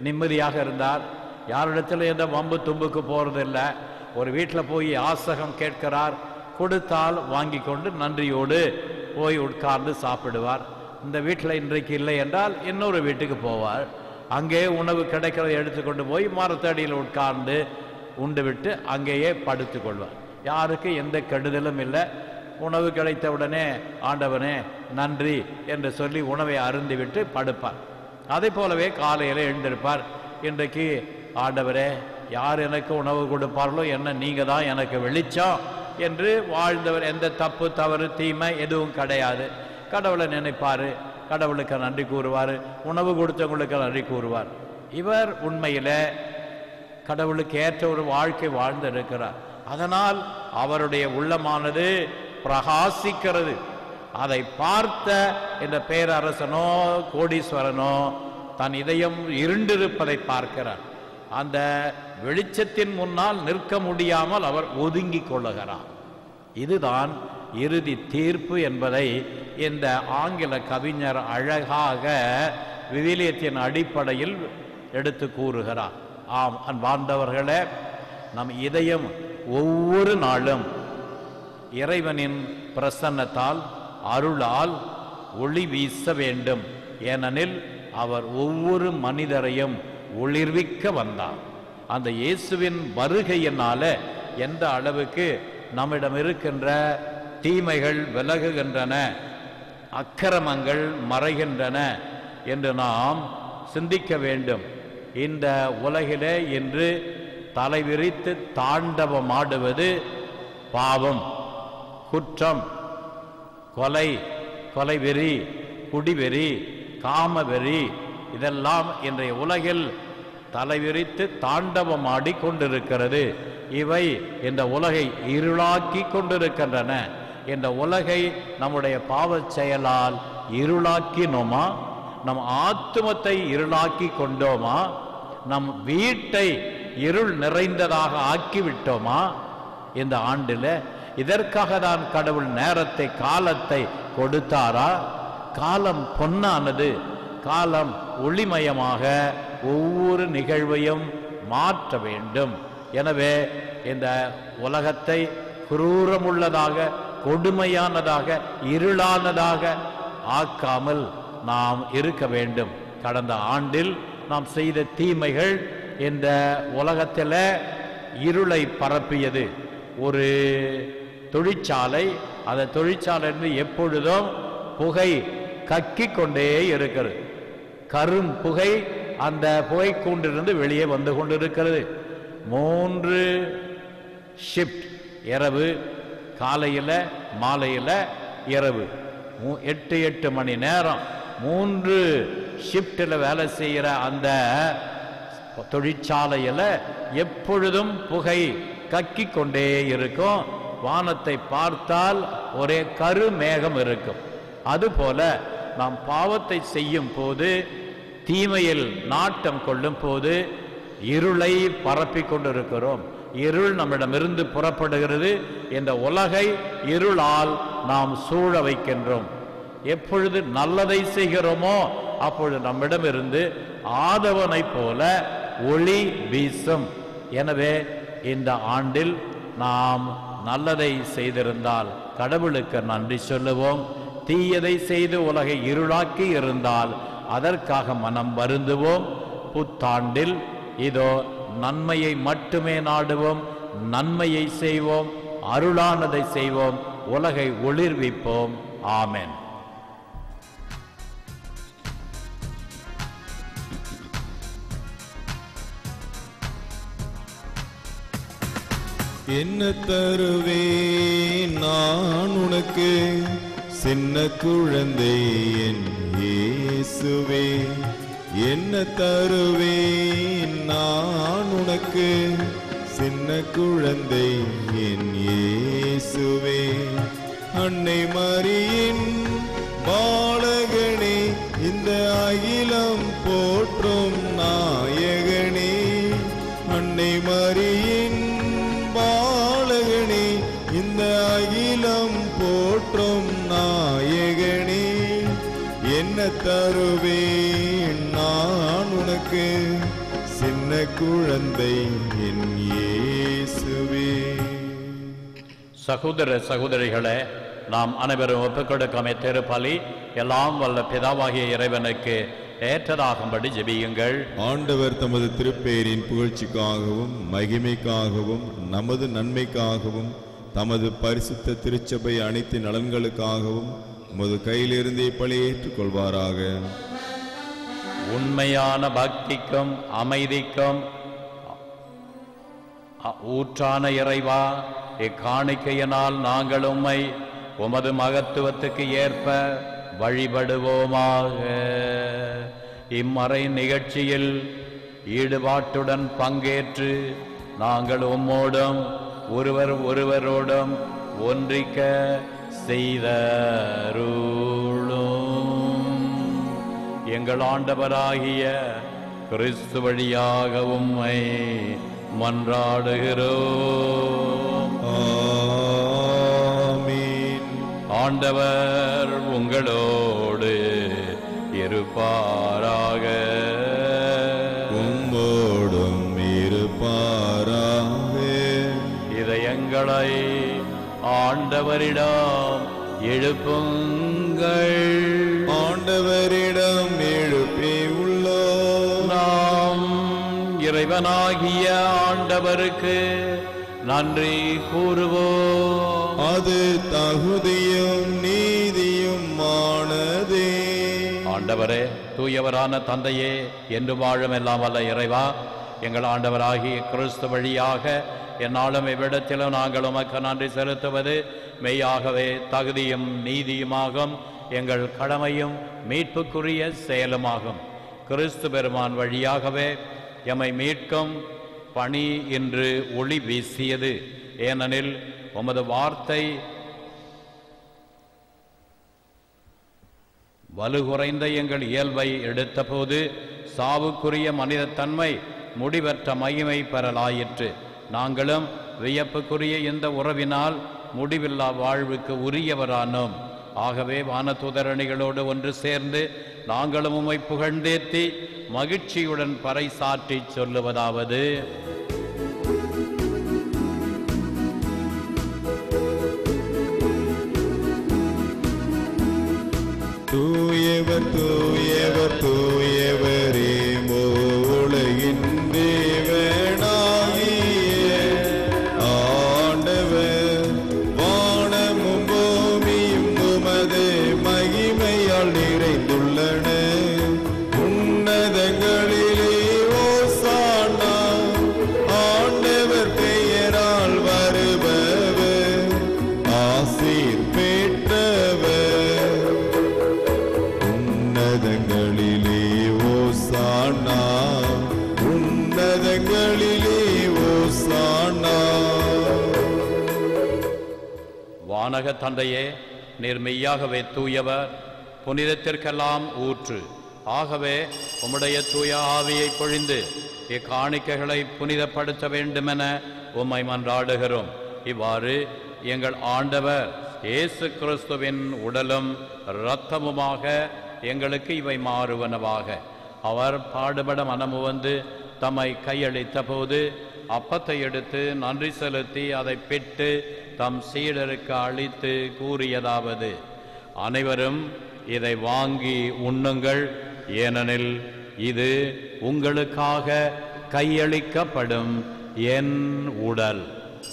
நிம்மதியாக இருந்தார் யாரிடத்துல எந்த வம்பு தும்புக்கு போறதில்ல ஒரு வீட்டில் போய் யாசகம் கேட்கிறார் கொடுத்தால் வாங்கி கொண்டு நன்றியோடு போய் உட்கார்ந்து சாப்பிடுவார் இந்த வீட்டில் இன்றைக்கு இல்லை என்றால் இன்னொரு வீட்டுக்கு போவார் அங்கே உணவு கிடைக்கிறதை எடுத்துக்கொண்டு போய் மரத்தடியில் உட்கார்ந்து உண்டு விட்டு அங்கேயே படுத்துக் கொள்வார் யாருக்கு எந்த கெடுதலும் இல்லை உணவு கிடைத்த உடனே ஆண்டவனே நன்றி என்று சொல்லி உணவை அருந்திவிட்டு படுப்பார் அதை போலவே காலையில் எழுந்திருப்பார் இன்றைக்கு ஆண்டவரே யார் எனக்கு உணவு கொடுப்பார்களோ என்ன நீங்க தான் எனக்கு வெளிச்சம் என்று வாழ்ந்தவர் எந்த தப்பு தவறு தீமை எதுவும் கிடையாது கடவுளை நினைப்பாரு கடவுளுக்கு நன்றி கூறுவார் உணவு கொடுத்தவங்களுக்கு நன்றி கூறுவார் இவர் உண்மையில கடவுளுக்கு ஏற்ற ஒரு வாழ்க்கை வாழ்ந்திருக்கிறார் அதனால் அவருடைய உள்ளமானது பிரகாசிக்கிறது அதை பார்த்த இந்த பேரரசனோ கோடீஸ்வரனோ தன் இதயம் இருண்டிருப்பதை பார்க்கிறார் அந்த வெளிச்சத்தின் முன்னால் நிற்க முடியாமல் அவர் ஒதுங்கிக் கொள்ளுகிறார் இதுதான் இறுதி தீர்ப்பு என்பதை இந்த ஆங்கில கவிஞர் அழகாக விவிலியத்தின் அடிப்படையில் எடுத்து கூறுகிறார் ஆம் அன்பார்ந்தவர்களே நம் இதயம் ஒவ்வொரு நாளும் இறைவனின் பிரசன்னத்தால் அருளால் ஒளி வீச வேண்டும் ஏனெனில் அவர் ஒவ்வொரு மனிதரையும் ஒளிர்விக்க வந்தார் அந்த இயேசுவின் வருகையினால எந்த அளவுக்கு நம்மிடம் இருக்கின்ற தீமைகள் விலகுகின்றன அக்கிரமங்கள் மறைகின்றன என்று நாம் சிந்திக்க வேண்டும் இந்த உலகிலே இன்று தலைவிரித்து தாண்டவமாடுவது பாவம் குற்றம் கொலை கொலைவெறி குடிவெறி காமவெறி இதெல்லாம் இன்றைய உலகில் தலைவிரித்து தாண்டவமாடி கொண்டிருக்கிறது இவை இந்த உலகை இருளாக்கி கொண்டிருக்கின்றன இந்த உலகை நம்முடைய பாவச் செயலால் இருளாக்கினோமா நம் ஆத்துமத்தை இருளாக்கி கொண்டோமா நம் வீட்டை இருள் நிறைந்ததாக ஆக்கிவிட்டோமா இந்த ஆண்டில் இதற்காக தான் கடவுள் நேரத்தை காலத்தை கொடுத்தாரா காலம் பொன்னானது காலம் ஒளிமயமாக ஒவ்வொரு நிகழ்வையும் மாற்ற வேண்டும் எனவே இந்த உலகத்தை குரூரமுள்ளதாக கொடுமையானதாக இருளானதாக ஆக்காமல் நாம் இருக்க வேண்டும் கடந்த ஆண்டில் நாம் செய்த தீமைகள் இந்த உலகத்தில் இருளை பரப்பியது ஒரு தொழிற்சாலை அந்த தொழிற்சாலையிலிருந்து எப்பொழுதும் புகை கக்கிக் கொண்டே இருக்கிறது கரும் புகை அந்த புகைக்கூண்டிலிருந்து வெளியே வந்து கொண்டிருக்கிறது மூன்று ஷிஃப்ட் இரவு காலையில் மாலையில் இரவு மூ- எட்டு எட்டு மணி நேரம் மூன்று ஷிஃப்டில் வேலை செய்கிற அந்த தொழிற்சாலையில் எப்பொழுதும் புகை கக்கிக் கொண்டே இருக்கும் வானத்தை பார்த்தால் ஒரே கரு மேகம் இருக்கும் அதுபோல நாம் பாவத்தை செய்யும் போது தீமையில் நாட்டம் கொள்ளும் போது இருளை பரப்பிக் கொண்டிருக்கிறோம் இருள் நம்மிடமிருந்து புறப்படுகிறது இந்த உலகை இருளால் நாம் சூழ வைக்கின்றோம் எப்பொழுது நல்லதை செய்கிறோமோ அப்பொழுது நம்மிடமிருந்து ஆதவனைப் போல ஒளி வீசும் எனவே இந்த ஆண்டில் நாம் நல்லதை செய்திருந்தால் கடவுளுக்கு நன்றி சொல்லுவோம் தீயதை செய்து உலகை இருளாக்கி இருந்தால் அதற்காக மனம் வருந்துவோம் புத்தாண்டில் இதோ நன்மையை மட்டுமே நாடுவோம் நன்மையை செய்வோம் அருளானதை செய்வோம் உலகை ஒளிர்விப்போம் ஆமென் என்ன தருவேன் நான் உனக்கு சின்ன குழந்தை என் இயேசுவே என்ன தருவேன் நான் உனக்கு சின்ன குழந்தை என் இயேசுவே அன்னை மரியின் பாலகனே இந்த அகிலம் போற்றும் நாயகனே அன்னை மரியின் பாலகனே இந்த அகிலம் போற்றும் நாயகனே என்ன தருவேன் நான் உனக்கு எனக்கு சின்ன குழந்தை என் இயேசுவே சகோதர சகோதரிகளே நாம் அனைவரும் ஒப்புக்கொடுக்கும் திருப்பலி எல்லாம் வல்ல பிதாவாகிய இறைவனுக்கு ஏற்றதாகும்படி ஜெபியுங்கள் ஆண்டவர் தமது திருப்பேரின் புகழ்ச்சிக்காகவும் மகிமைக்காகவும் நமது நன்மைக்காகவும் தமது பரிசுத்த திருச்சபை அனைத்து நலன்களுக்காகவும் உமது கையிலிருந்தே பழி ஏற்றுக்கொள்வாராக உண்மையான பக்திக்கும் அமைதிக்கும் அ- ஊற்றான இறைவா இக்காணிக்கையினால் நாங்கள் உம்மை உமது மகத்துவத்துக்கு ஏற்ப வழிபடுவோமாக இம்மறை நிகழ்ச்சியில் ஈடுபாட்டுடன் பங்கேற்று நாங்கள் உம்மோடும் ஒருவர் ஒருவரோடும் ஒன்றிக்க செய்தருளும் எங்கள் ஆண்டவராகிய கிறிஸ்து வழியாக உம்மை மன்றாடுகிறோம் ஆமீன் ஆண்டவர் உங்களோடு இருப்பாராக உம்மோடும் இருப்பாராக இதயங்களை ஆண்டவரிடம் எழுப்புங்கள் ஆண்டவரிடம் எழுப்பி உள்ளோம் நாம் இறைவனாகிய ஆண்டவருக்கு நன்றி கூறுவோம் அது தகுதியும் நீதியும் ஆனதே ஆண்டவரே தூயவரான தந்தையே என்று வாழும் எல்லாம் வல்ல இறைவா எங்கள் ஆண்டவராகிய கிறிஸ்து வழியாக என்னாலும் இவ்விடத்திலும் நாங்கள் உமக்கு நன்றி செலுத்துவது மெய்யாகவே தகுதியும் நீதியுமாகும் எங்கள் கடமையும் மீட்புக்குரிய செயலுமாகும் கிறிஸ்து பெருமான் வழியாகவே எம்மை மீட்கும் பணி என்று ஒளி வீசியது ஏனெனில் உமது வார்த்தை வலுகுறைந்த எங்கள் இயல்பை எடுத்தபோது சாவுக்குரிய மனிதத்தன்மை முடிவற்ற மகிமை பெறலாயிற்று நாங்களும் வியப்புக்குரிய இந்த உறவினால் முடிவில்லா வாழ்வுக்கு உரியவரானோம் ஆகவே வானதுதரணிகளோடு ஒன்று சேர்ந்து நாங்களும் உம்மை புகழ்ந்தேத்தி மகிழ்ச்சியுடன் பறைசாற்றி சொல்லுவதாவது தூயவர் தூயவர் தூயவரே உலகின் தேவனாகிய ஆண்டவர் வானமும் பூமியும் உமது மகிமையால் நிறைந்துள்ளன உன்னதங்களிலே ஓசானா ஆண்டவர் பெயரால் வருபவர் ஆசீர் பெற்றவர் உன்னதங்களிலே ஓசானா உன்னதங்களிலே ஓசானா வானக தந்தையே நீர் மெய்யாகவே தூயவர் புனிதத்திற்கெல்லாம் ஊற்று ஆகவே உம்முடைய தூய ஆவியை பொழிந்து இக்காணிக்கைகளை புனிதப்படுத்த வேண்டுமென உம்மை மன்றாடுகிறோம் இவ்வாறு எங்கள் ஆண்டவர் இயேசு கிறிஸ்துவின் உடலும் இரத்தமுமாக எங்களுக்கு இவை மாறுவனவாக அவர் பாடுபட மனமு வந்து தம்மை கையளித்த போது அப்பத்தை எடுத்து நன்றி செலுத்தி அதை பெற்று தம் சீடருக்கு அளித்து கூறியதாவது அனைவரும் இதை வாங்கி உண்ணுங்கள் ஏனெனில் இது உங்களுக்காக கையளிக்கப்படும் என் உடல்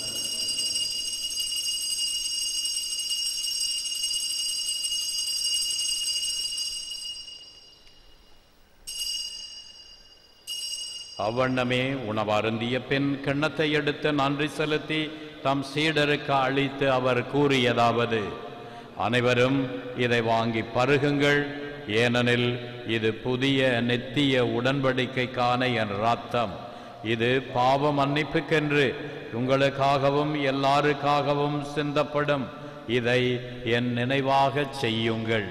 அவ்வண்ணமே உணவருந்திய பின் கிண்ணத்தை எடுத்து நன்றி செலுத்தி தம் சீடருக்கு அளித்து அவர் கூறியதாவது அனைவரும் இதை வாங்கி பருகுங்கள் ஏனெனில் இது புதிய நித்திய உடன்படிக்கைக்கான என் ரத்தம் இது பாவ மன்னிப்புக்கென்று உங்களுக்காகவும் எல்லாருக்காகவும் சிந்தப்படும் இதை என் நினைவாகச் செய்யுங்கள்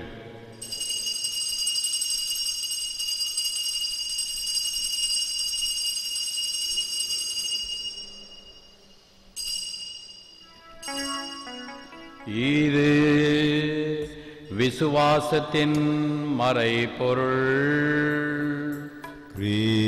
இது விசுவாசத்தின் மறைபொருள் கிறிஸ்துவே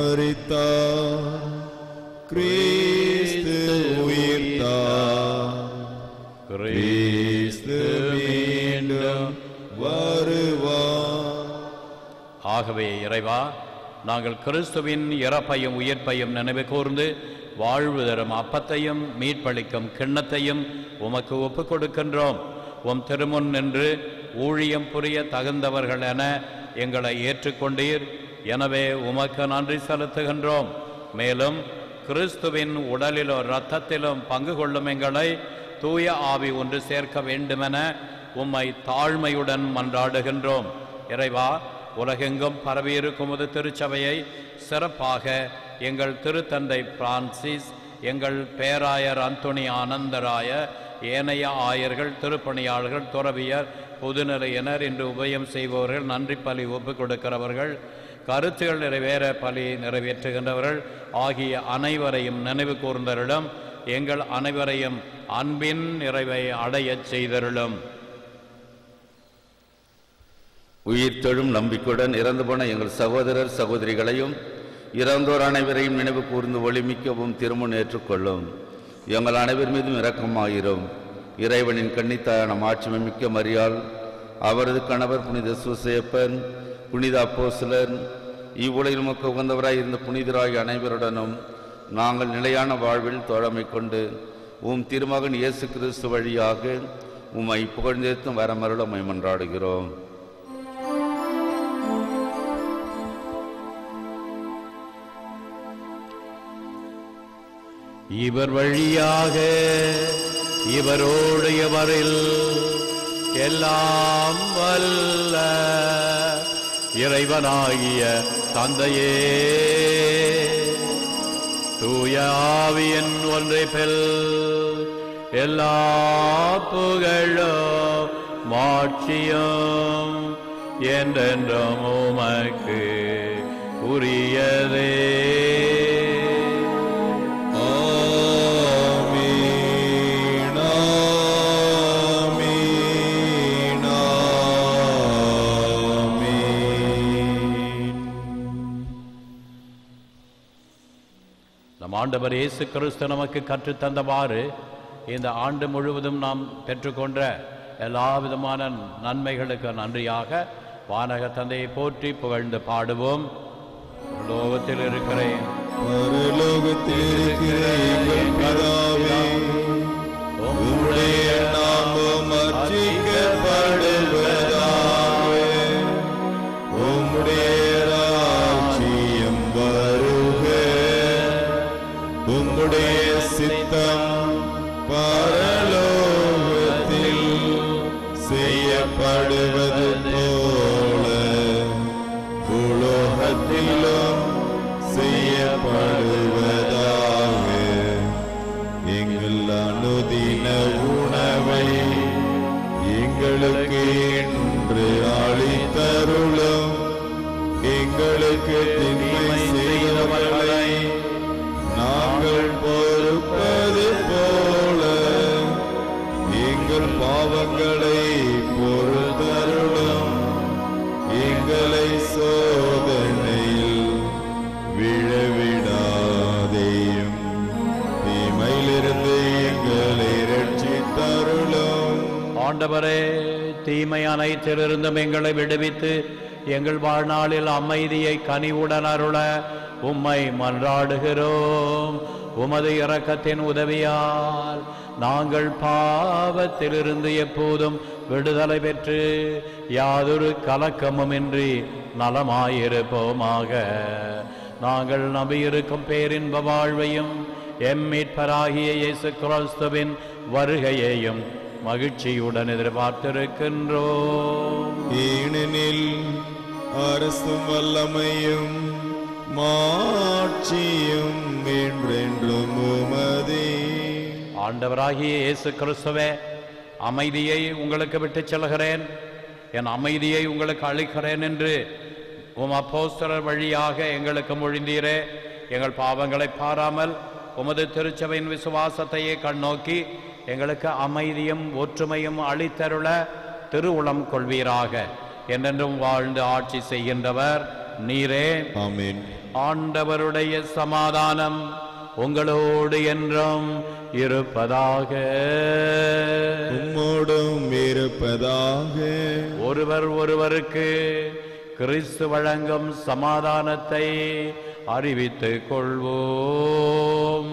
மரித்தார் கிறிஸ்து உயிர்த்தார் கிறிஸ்து மீண்டும் வருவார் ஆகவே இறைவா நாங்கள் கிறிஸ்துவின் இறப்பையும் உயிர்ப்பையும் நினைவு கூர்ந்து வாழ்வு தரும் அப்பத்தையும் மீட்பளிக்கும் கிண்ணத்தையும் உமக்கு ஒப்புக் கொடுக்கின்றோம் உம் திருமுன் நின்று ஊழியம் புரிய தகுந்தவர்கள் என எங்களை ஏற்றுக்கொண்டீர் எனவே உமக்கு நன்றி செலுத்துகின்றோம் மேலும் கிறிஸ்துவின் உடலிலும் இரத்தத்திலும் பங்கு கொள்ளும் எங்களை தூய ஆவி ஒன்று சேர்க்க வேண்டுமென உம்மை தாழ்மையுடன் மன்றாடுகின்றோம் இறைவா உலகெங்கும் பரவியிருக்கும் ஒரு திருச்சபையை சிறப்பாக எங்கள் திருத்தந்தை பிரான்சிஸ் எங்கள் பேராயர் அந்தோணி ஆனந்தராய ஏனைய ஆயர்கள் திருப்பணியாளர்கள் துறவியர் பொதுநிலையினர் இன்று உபயம் செய்பவர்கள் நன்றி பலி ஒப்புக் கொடுக்கிறவர்கள் கருத்துகள் நிறைவேற பலி நிறைவேற்றுகின்றவர்கள் ஆகிய அனைவரையும் நினைவு கூர்ந்தருளும் எங்கள் அனைவரையும் அன்பின் நிறைவை அடையச் செய்தருளும் உயிர் தொழும் நம்பிக்கையுடன் இறந்து போன எங்கள் சகோதரர் சகோதரிகளையும் இறந்தோர் அனைவரையும் நினைவு கூர்ந்து ஒளிமிக்கவும் திருமணம் ஏற்றுக்கொள்ளும் எங்கள் அனைவர் மீதும் இரக்கமாயிரும் இறைவனின் கன்னித்தாயான மாட்சிமை மிக்க மரியாள் அவரது கணவர் புனித சூசையப்பன் புனித அப்போஸ்தலர் இவ்வுலகில் நமக்கு உகந்தவராய் இருந்த புனிதராய் அனைவருடனும் நாங்கள் நிலையான வாழ்வில் தோழமை கொண்டு உம் திருமகன் இயேசு கிறிஸ்து வழியாக உம்மை புகழ்ந்தேத்தும் வரமருள உம்மை மன்றாடுகிறோம் இவர் வழியாக இவரோடு இவரில் எல்லாம் வல்ல இறைவனாகிய தந்தையே தூய ஆவியின் ஒன்றை பெல் எல்லா புகழும் மாட்சியும் என்றென்றும் உமக்கு உரியதே ஆமீன் ஆமீன் ஆமீன் நம் ஆண்டவர் இயேசு கிறிஸ்து நமக்கு கற்றுத்தந்தவாறு இந்த ஆண்டு முழுவதும் நாம் பெற்றுக்கொண்ட எல்லா விதமான நன்மைகளுக்கு நன்றியாக வானக தந்தையை போற்றி புகழ்ந்து பாடுவோம் லோகத்தில் இருக்கிறேன் பரலோகத்தில் இருக்கிற எங்கள் பிதாவே உம்முடைய நாமம் அர்ச்சிக்கப்படுவதாக உம்முடைய ராஜ்யம் வருக உம்முடைய சித்தம் பரலோகத்தில் செய்யப்படுவது போல உலோகத்திலும் செய்யப்படுவதாக எங்கள் அனுதின உணவை எங்களுக்கு இன்று அளித்தருளும் எங்களுக்கு திண்மை செய்தவர்களை நாங்கள் பொறுப்பது போல எங்கள் பாவங்களை பொறுத்தருளும் எங்களை சோதனையில் விழவிடாதேயும் தீமையிலிருந்து எங்களை ரட்சித்தருளும் ஆண்டவரே தீமை அனைத்திலிருந்தும் எங்களை விடுவித்து எங்கள் வாழ்நாளில் அமைதியை கனிவுடன் அருள உம்மை மன்றாடுகிறோம் உமது இரக்கத்தின் உதவியால் நாங்கள் பாவத்திலிருந்து எப்போதும் விடுதலை பெற்று யாதொரு கலக்கமுமின்றி நலமாயிருப்போமாக நாங்கள் நம்பியிருக்கும் பேரின்ப வாழ்வையும் எம்மீட்பராகிய இயேசு கிறிஸ்துவின் வருகையையும் மகிழ்ச்சியுடன் எதிர்பார்த்திருக்கின்றோம் ஏனெனில் அரசும் வல்லமையும் மாட்சியும் என்றென்றும் உமதே ஆண்டவராகிய இயேசு கிறிஸ்துவே அமைதியை உங்களுக்கு விட்டுச் செல்கிறேன் என் அமைதியை உங்களுக்கு அளிக்கிறேன் என்று உம் அப்போஸ்தலர் வழியாக எங்களுக்கு மொழிந்தீரே எங்கள் பாவங்களை பாராமல் உமது திருச்சபையின் விசுவாசத்தையே கண்ணோக்கி எங்களுக்கு அமைதியும் ஒற்றுமையும் அளித்தருள திருவுளம் கொள்வீராக என்றென்றும் வாழ்ந்து ஆட்சி செய்கின்றவர் நீரே ஆமென் ஆண்டவருடைய சமாதானம் உங்களோடு என்றும் இருப்பதாக உம்மோடும் இருப்பதாக ஒருவர் ஒருவருக்கு கிறிஸ்து வழங்கும் சமாதானத்தை அறிவித்துக் கொள்வோம்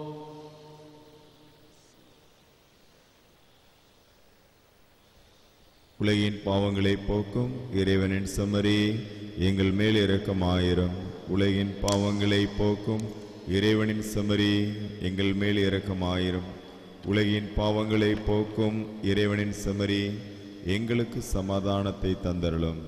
உலகின் பாவங்களை போக்கும் இறைவனின் சமரி எங்கள் மேல் இரக்கமாயிரும் உலகின் பாவங்களை போக்கும் இறைவனின் சமரி எங்கள் மேல் இரக்கமாயிரும் உலகின் பாவங்களை போக்கும் இறைவனின் சமரி எங்களுக்கு சமாதானத்தை தந்தருளும்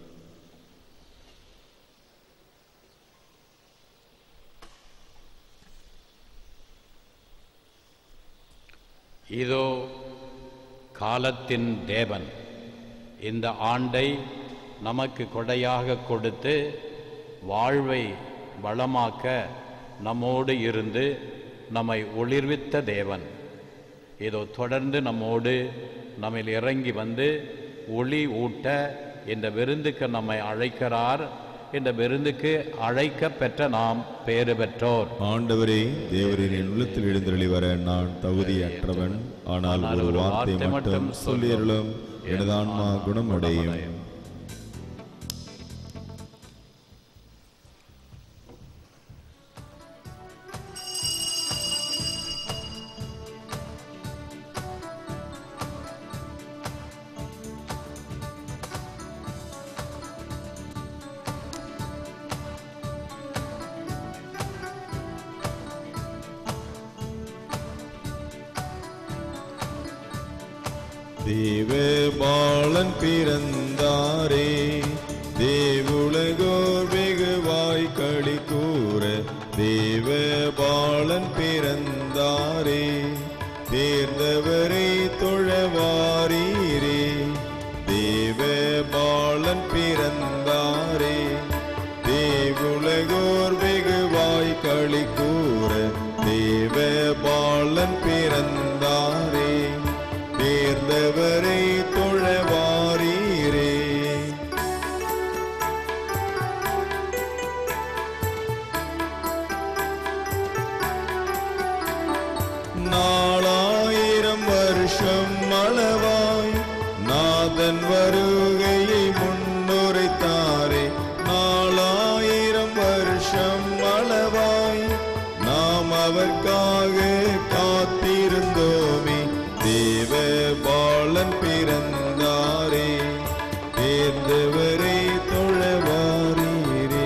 இதோ காலத்தின் தேவன் இந்த ஆண்டை நமக்கு கொடையாக கொடுத்து வாழ்வை வளமாக்க நம்மோடு இருந்து நம்மை ஒளிர்வித்த தேவன் இதோ தொடர்ந்து நம்மோடு நம்மில் இறங்கி வந்து ஒளி ஊட்ட இந்த விருந்துக்கு நம்மை அழைக்கிறார் இந்த விருந்துக்கு அழைக்க பெற்ற நாம் பேறு பெற்றோர் ஆண்டவரே தேவரின் என் உள்ளத்தில் எழுந்தருளி வர நான் தகுதியற்றவன் ஆனால் ஒரு வார்த்தை மட்டும் சொல்லியருளும் எனது ஆன்மா குணமடையும் தேவ பாலன் பிறந்தாரே தேவுலகோர் வெகுவாய் களி கூற தேவ பாலன் பிறந்தாரே தேர்ந்தவரை தொழவாரீரே தேவ பாலன் பிறந்தாரே தேவுலகோர் வெகுவாய் களி கூற தேவ பாலன் பிறந்தாரே தேர்ந்தவரை தொழவாரீரே நாலாயிரம் வருஷம் அளவாய் நாதன் வருகையை முன்னுரைத்தாரே நாலாயிரம் வருஷம் அளவாய் நாம் அவர்க்காக காத்திருந்தோமே தேவ பாலன் பிறந்தாரே தேர்ந்தவரை தொழவாரீரே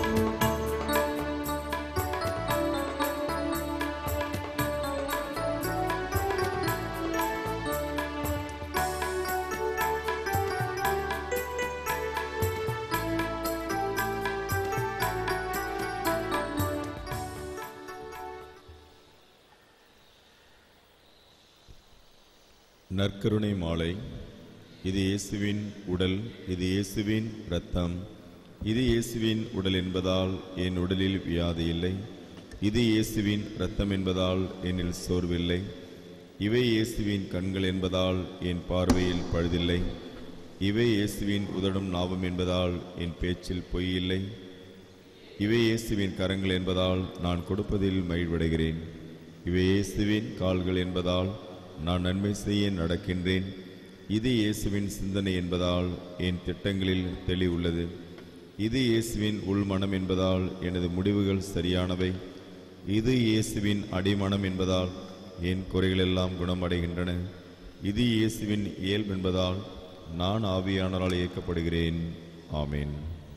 நற்கருணை மாலை இது இயேசுவின் உடல் இது இயேசுவின் இரத்தம் இது இயேசுவின் உடல் என்பதால் என் உடலில் வியாதி இல்லை இது இயேசுவின் இரத்தம் என்பதால் என்னில் சோர்வில்லை இவை இயேசுவின் கண்கள் என்பதால் என் பார்வையில் பழுதில்லை இவை இயேசுவின் உதடும் நாவம் என்பதால் என் பேச்சில் பொய் இல்லை இவை இயேசுவின் கரங்கள் என்பதால் நான் கொடுப்பதில் மகிழ்வடைகிறேன் இவை இயேசுவின் கால்கள் என்பதால் நான் நன்மை செய்ய நடக்கின்றேன் இது இயேசுவின் சிந்தனை என்பதால் என் திட்டங்களில் தெளிவுள்ளது இது இயேசுவின் உள்மனம் என்பதால் எனது முடிவுகள் சரியானவை இது இயேசுவின் அடிமனம் என்பதால் என் குறைகளெல்லாம் குணமடைகின்றன இது இயேசுவின் இயல்பு என்பதால் நான் ஆவியானரால் இயக்கப்படுகிறேன் ஆமென்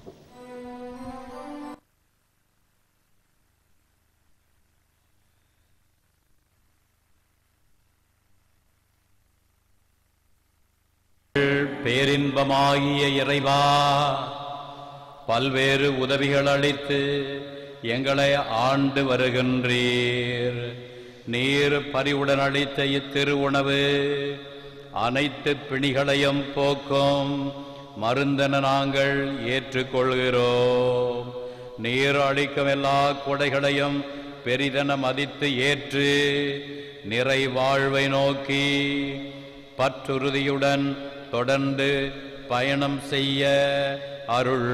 பேரின்பமாகிய இறைவா பல்வேறு உதவிகள் அளித்து எங்களை ஆண்டு வருகின்றீர் நீர் பரிவுடன் அளித்த இத்திருவுணவு அனைத்து பிணிகளையும் போக்கும் மருந்தென நாங்கள் ஏற்றுக்கொள்கிறோம் நீர் அளிக்கும் எல்லா கொடைகளையும் பெரிதென மதித்து ஏற்று நிறை வாழ்வை நோக்கி பற்றுறுதியுடன் தொடர்ந்து பயணம் செய்ய அருள்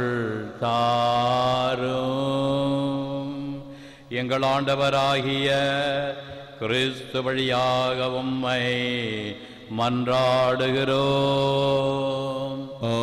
தாரும் எங்கள் ஆண்டவராகிய கிறிஸ்து வழியாக உம்மை மன்றாடுகிறோம்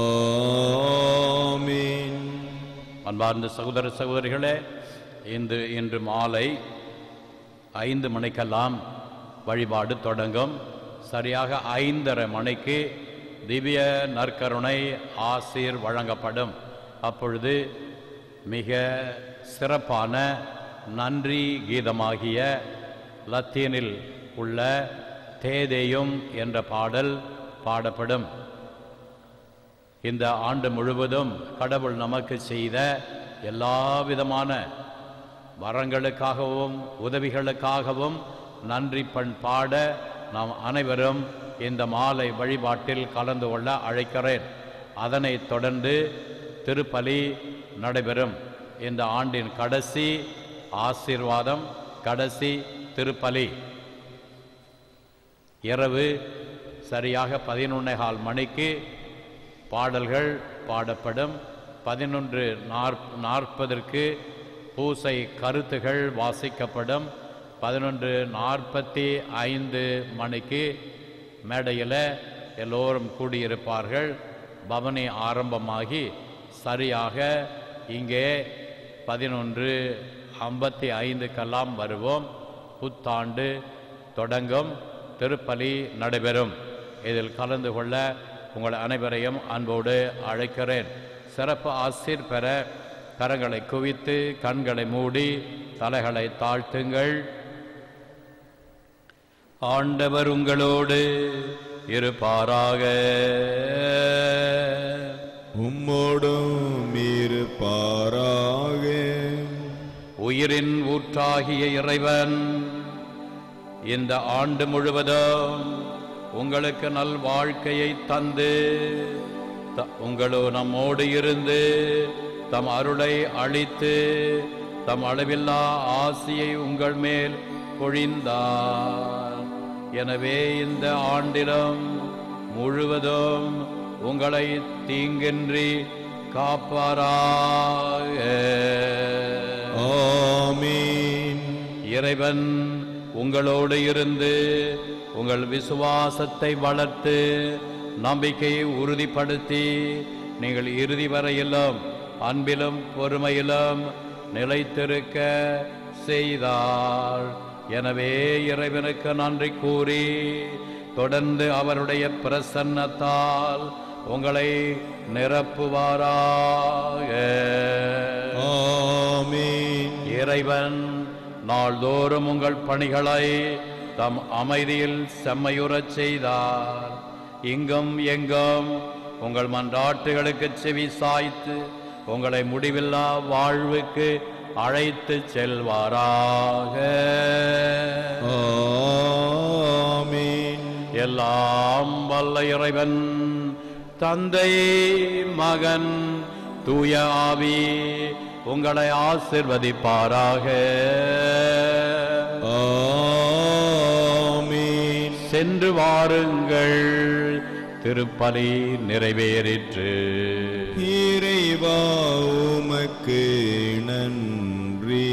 ஆமீன் அன்பார்ந்த சகோதர சகோதரிகளே இன்று இன்று மாலை ஐந்து மணிக்கெல்லாம் வழிபாடு தொடங்கும் சரியாக ஐந்தரை மணிக்கு திவ்ய நற்கருணை ஆசீர் வழங்கப்படும் அப்பொழுது மிக சிறப்பான நன்றி கீதமாகிய லத்தீனில் உள்ள தேதேயும் என்ற பாடல் பாடப்படும் இந்த ஆண்டு முழுவதும் கடவுள் நமக்கு செய்த எல்லா விதமான வரங்களுக்காகவும் உதவிகளுக்காகவும் நன்றி பண் பாட நாம் அனைவரும் இந்த மாலை வழிபாட்டில் கலந்து கொள்ள அழைக்கிறேன் அதனைத் தொடர்ந்து திருப்பலி நடைபெறும் இந்த ஆண்டின் கடைசி ஆசீர்வாதம் கடைசி திருப்பலி இரவு சரியாக பதினொன்னேகால் மணிக்கு பாடல்கள் பாடப்படும் பதினொன்று நாற் நாற்பதற்கு பூசை கருத்துகள் வாசிக்கப்படும் பதினொன்று நாற்பத்தி ஐந்து மணிக்கு மேடையில் எல்லோரும் கூடியிருப்பார்கள் பவனி ஆரம்பமாகி சரியாக இங்கே பதினொன்று ஐம்பத்தி ஐந்துக்கெல்லாம் வருவோம் புத்தாண்டு தொடங்கும் திருப்பலி நடைபெறும் இதில் கலந்து கொள்ள உங்கள் அனைவரையும் அன்போடு அழைக்கிறேன் சிறப்பு ஆசீர் பெற கரங்களை குவித்து கண்களை மூடி தலைகளை தாழ்த்துங்கள் ஆண்டவர் உங்களோடு இருப்பாராக உம்மோடும் இருப்பாராக உயிரின் ஊற்றாகிய இறைவன் இந்த ஆண்டு முழுவதும் உங்களுக்கு நல் வாழ்க்கையை தந்து த- உங்களோ நம்மோடு இருந்து தம் அருளை அளித்து தம் அளவில்லா ஆசியை உங்கள் மேல் பொழிந்தார் எனவே இந்த ஆண்டிலும் முழுவதும் உங்களை தீங்கின்றி காப்பாராக ஆமீன் இறைவன் உங்களோடு இருந்து உங்கள் விசுவாசத்தை வளர்த்து நம்பிக்கையை உறுதிப்படுத்தி நீங்கள் இறுதி வரையிலும் அன்பிலும் பொறுமையிலும் நிலைத்திருக்க செய்தார் எனவே இறைவனுக்கு நன்றி கூறி தொடர்ந்து அவருடைய பிரசன்னத்தால் உங்களை நிரப்புவாராக ஆமீன் இறைவன் நாள்தோறும் உங்கள் பணிகளை தம் அமைதியில் செம்மையுறச் செய்தார் இங்கும் எங்கும் உங்கள் மன்றாட்டுகளுக்கு செவி சாய்த்து உங்களை முடிவில்லா வாழ்வுக்கு அழைத்து செல்வாராக ஆமீன் எல்லாம் வல்ல இறைவன் தந்தை மகன் தூய ஆவி உங்களை ஆசிர்வதிப்பாராக ஆமீன் சென்று வாருங்கள் திருப்பலி நிறைவேறிற்று இறைவா உமக்கு நன்றி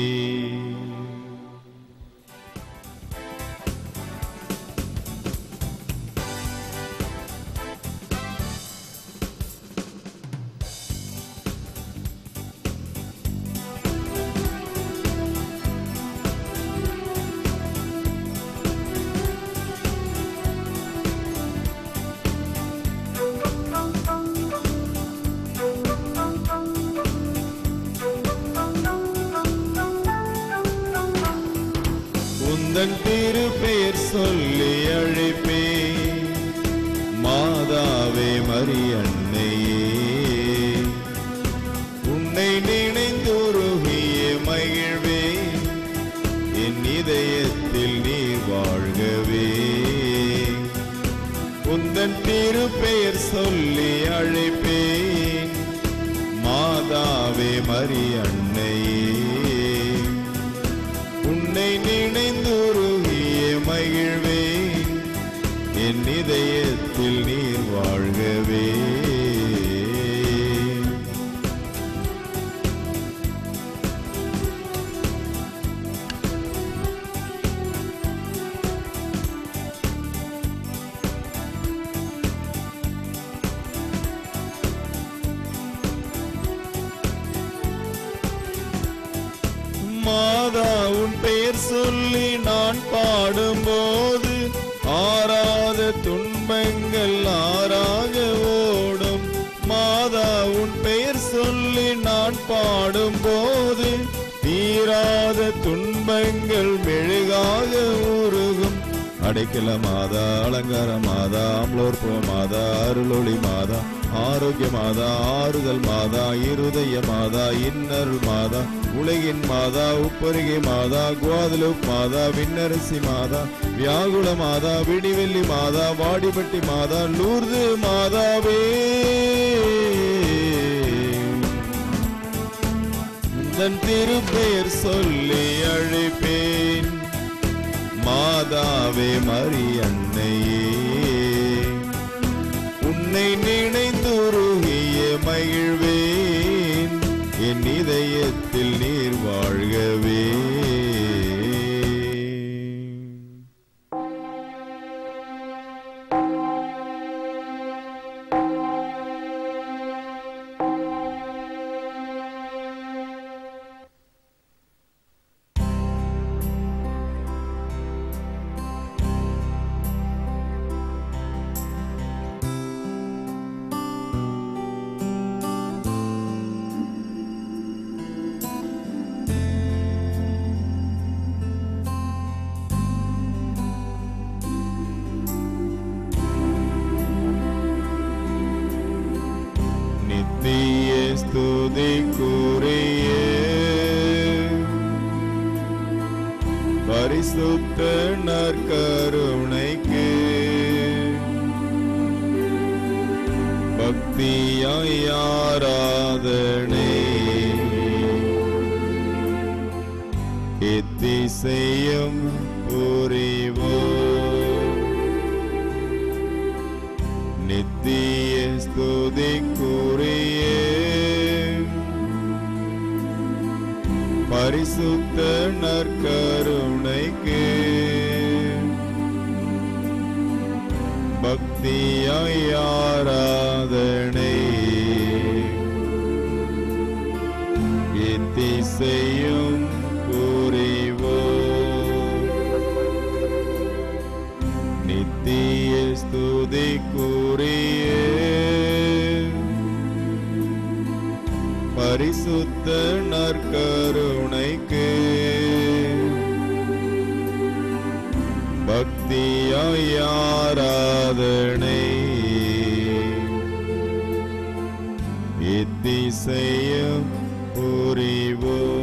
உந்தன் திருப்பெயர் சொல்லி அழைப்பேன் மாதாவே மரியன்னையே உன்னை நினைந்துருகிய மகிழ்வேன் என் இதயத்தில் நீர் வாழ்கவே உந்தன் திருப்பெயர் சொல்லி அழைப்பேன் மாதாவே மரியன்னையே உன்னை நினைந்துருகிய மகிழ்வேன் என் இதயத்தில் நீர் வாழ்கவே மாதா உன் பெயர் சொல்லி நான் பாடும்போது ஆறாத துன்பங்கள் ஆறாக ஓடும் மாதா உன் பெயர் சொல்லி நான் பாடும்போது தீராத துன்பங்கள் மெழுகாக உருகும் அடைக்கல மாதா அலங்கார மாதா அம்லோற்ப மாதா அருளொளி மாதா ஆரோக்கிய மாதா ஆறுதல் மாதா இருதய மாதா இன்னருள் மாதா உலகின் மாதா உப்பருகை மாதா குவாதலுப் மாதா விண்ணரசி மாதா வியாகுல மாதா விடிவெள்ளி மாதா வாடிப்பட்டி மாதா லூர்து மாதாவே தன் திருப்பெயர் சொல்லி அழைப்பேன் மாதாவே மரியன்னையே உன்னை நினைந்துருகிய மகிழ்வேன் என் இதயத்தில் நீர் வாழ்கவே நித்திய ஸ்துதிக்குரிய பரிசுத்த நற்கருணைக்கு பக்தியாய் ஆராதனை எத்திசையும் புரிவோம் நித்திய ஸ்துதிக்குரிய பரிசுத்த நற்கருணைக்கு பக்தியாய் ஆராதனை எத்திசையும் புரிவோம் நித்திய ஸ்துதிக்குரிய பரிசுத்த நற்கருணைக்கு பக்தியாய் ஆராதனை எத்திசையும் புரிவோம்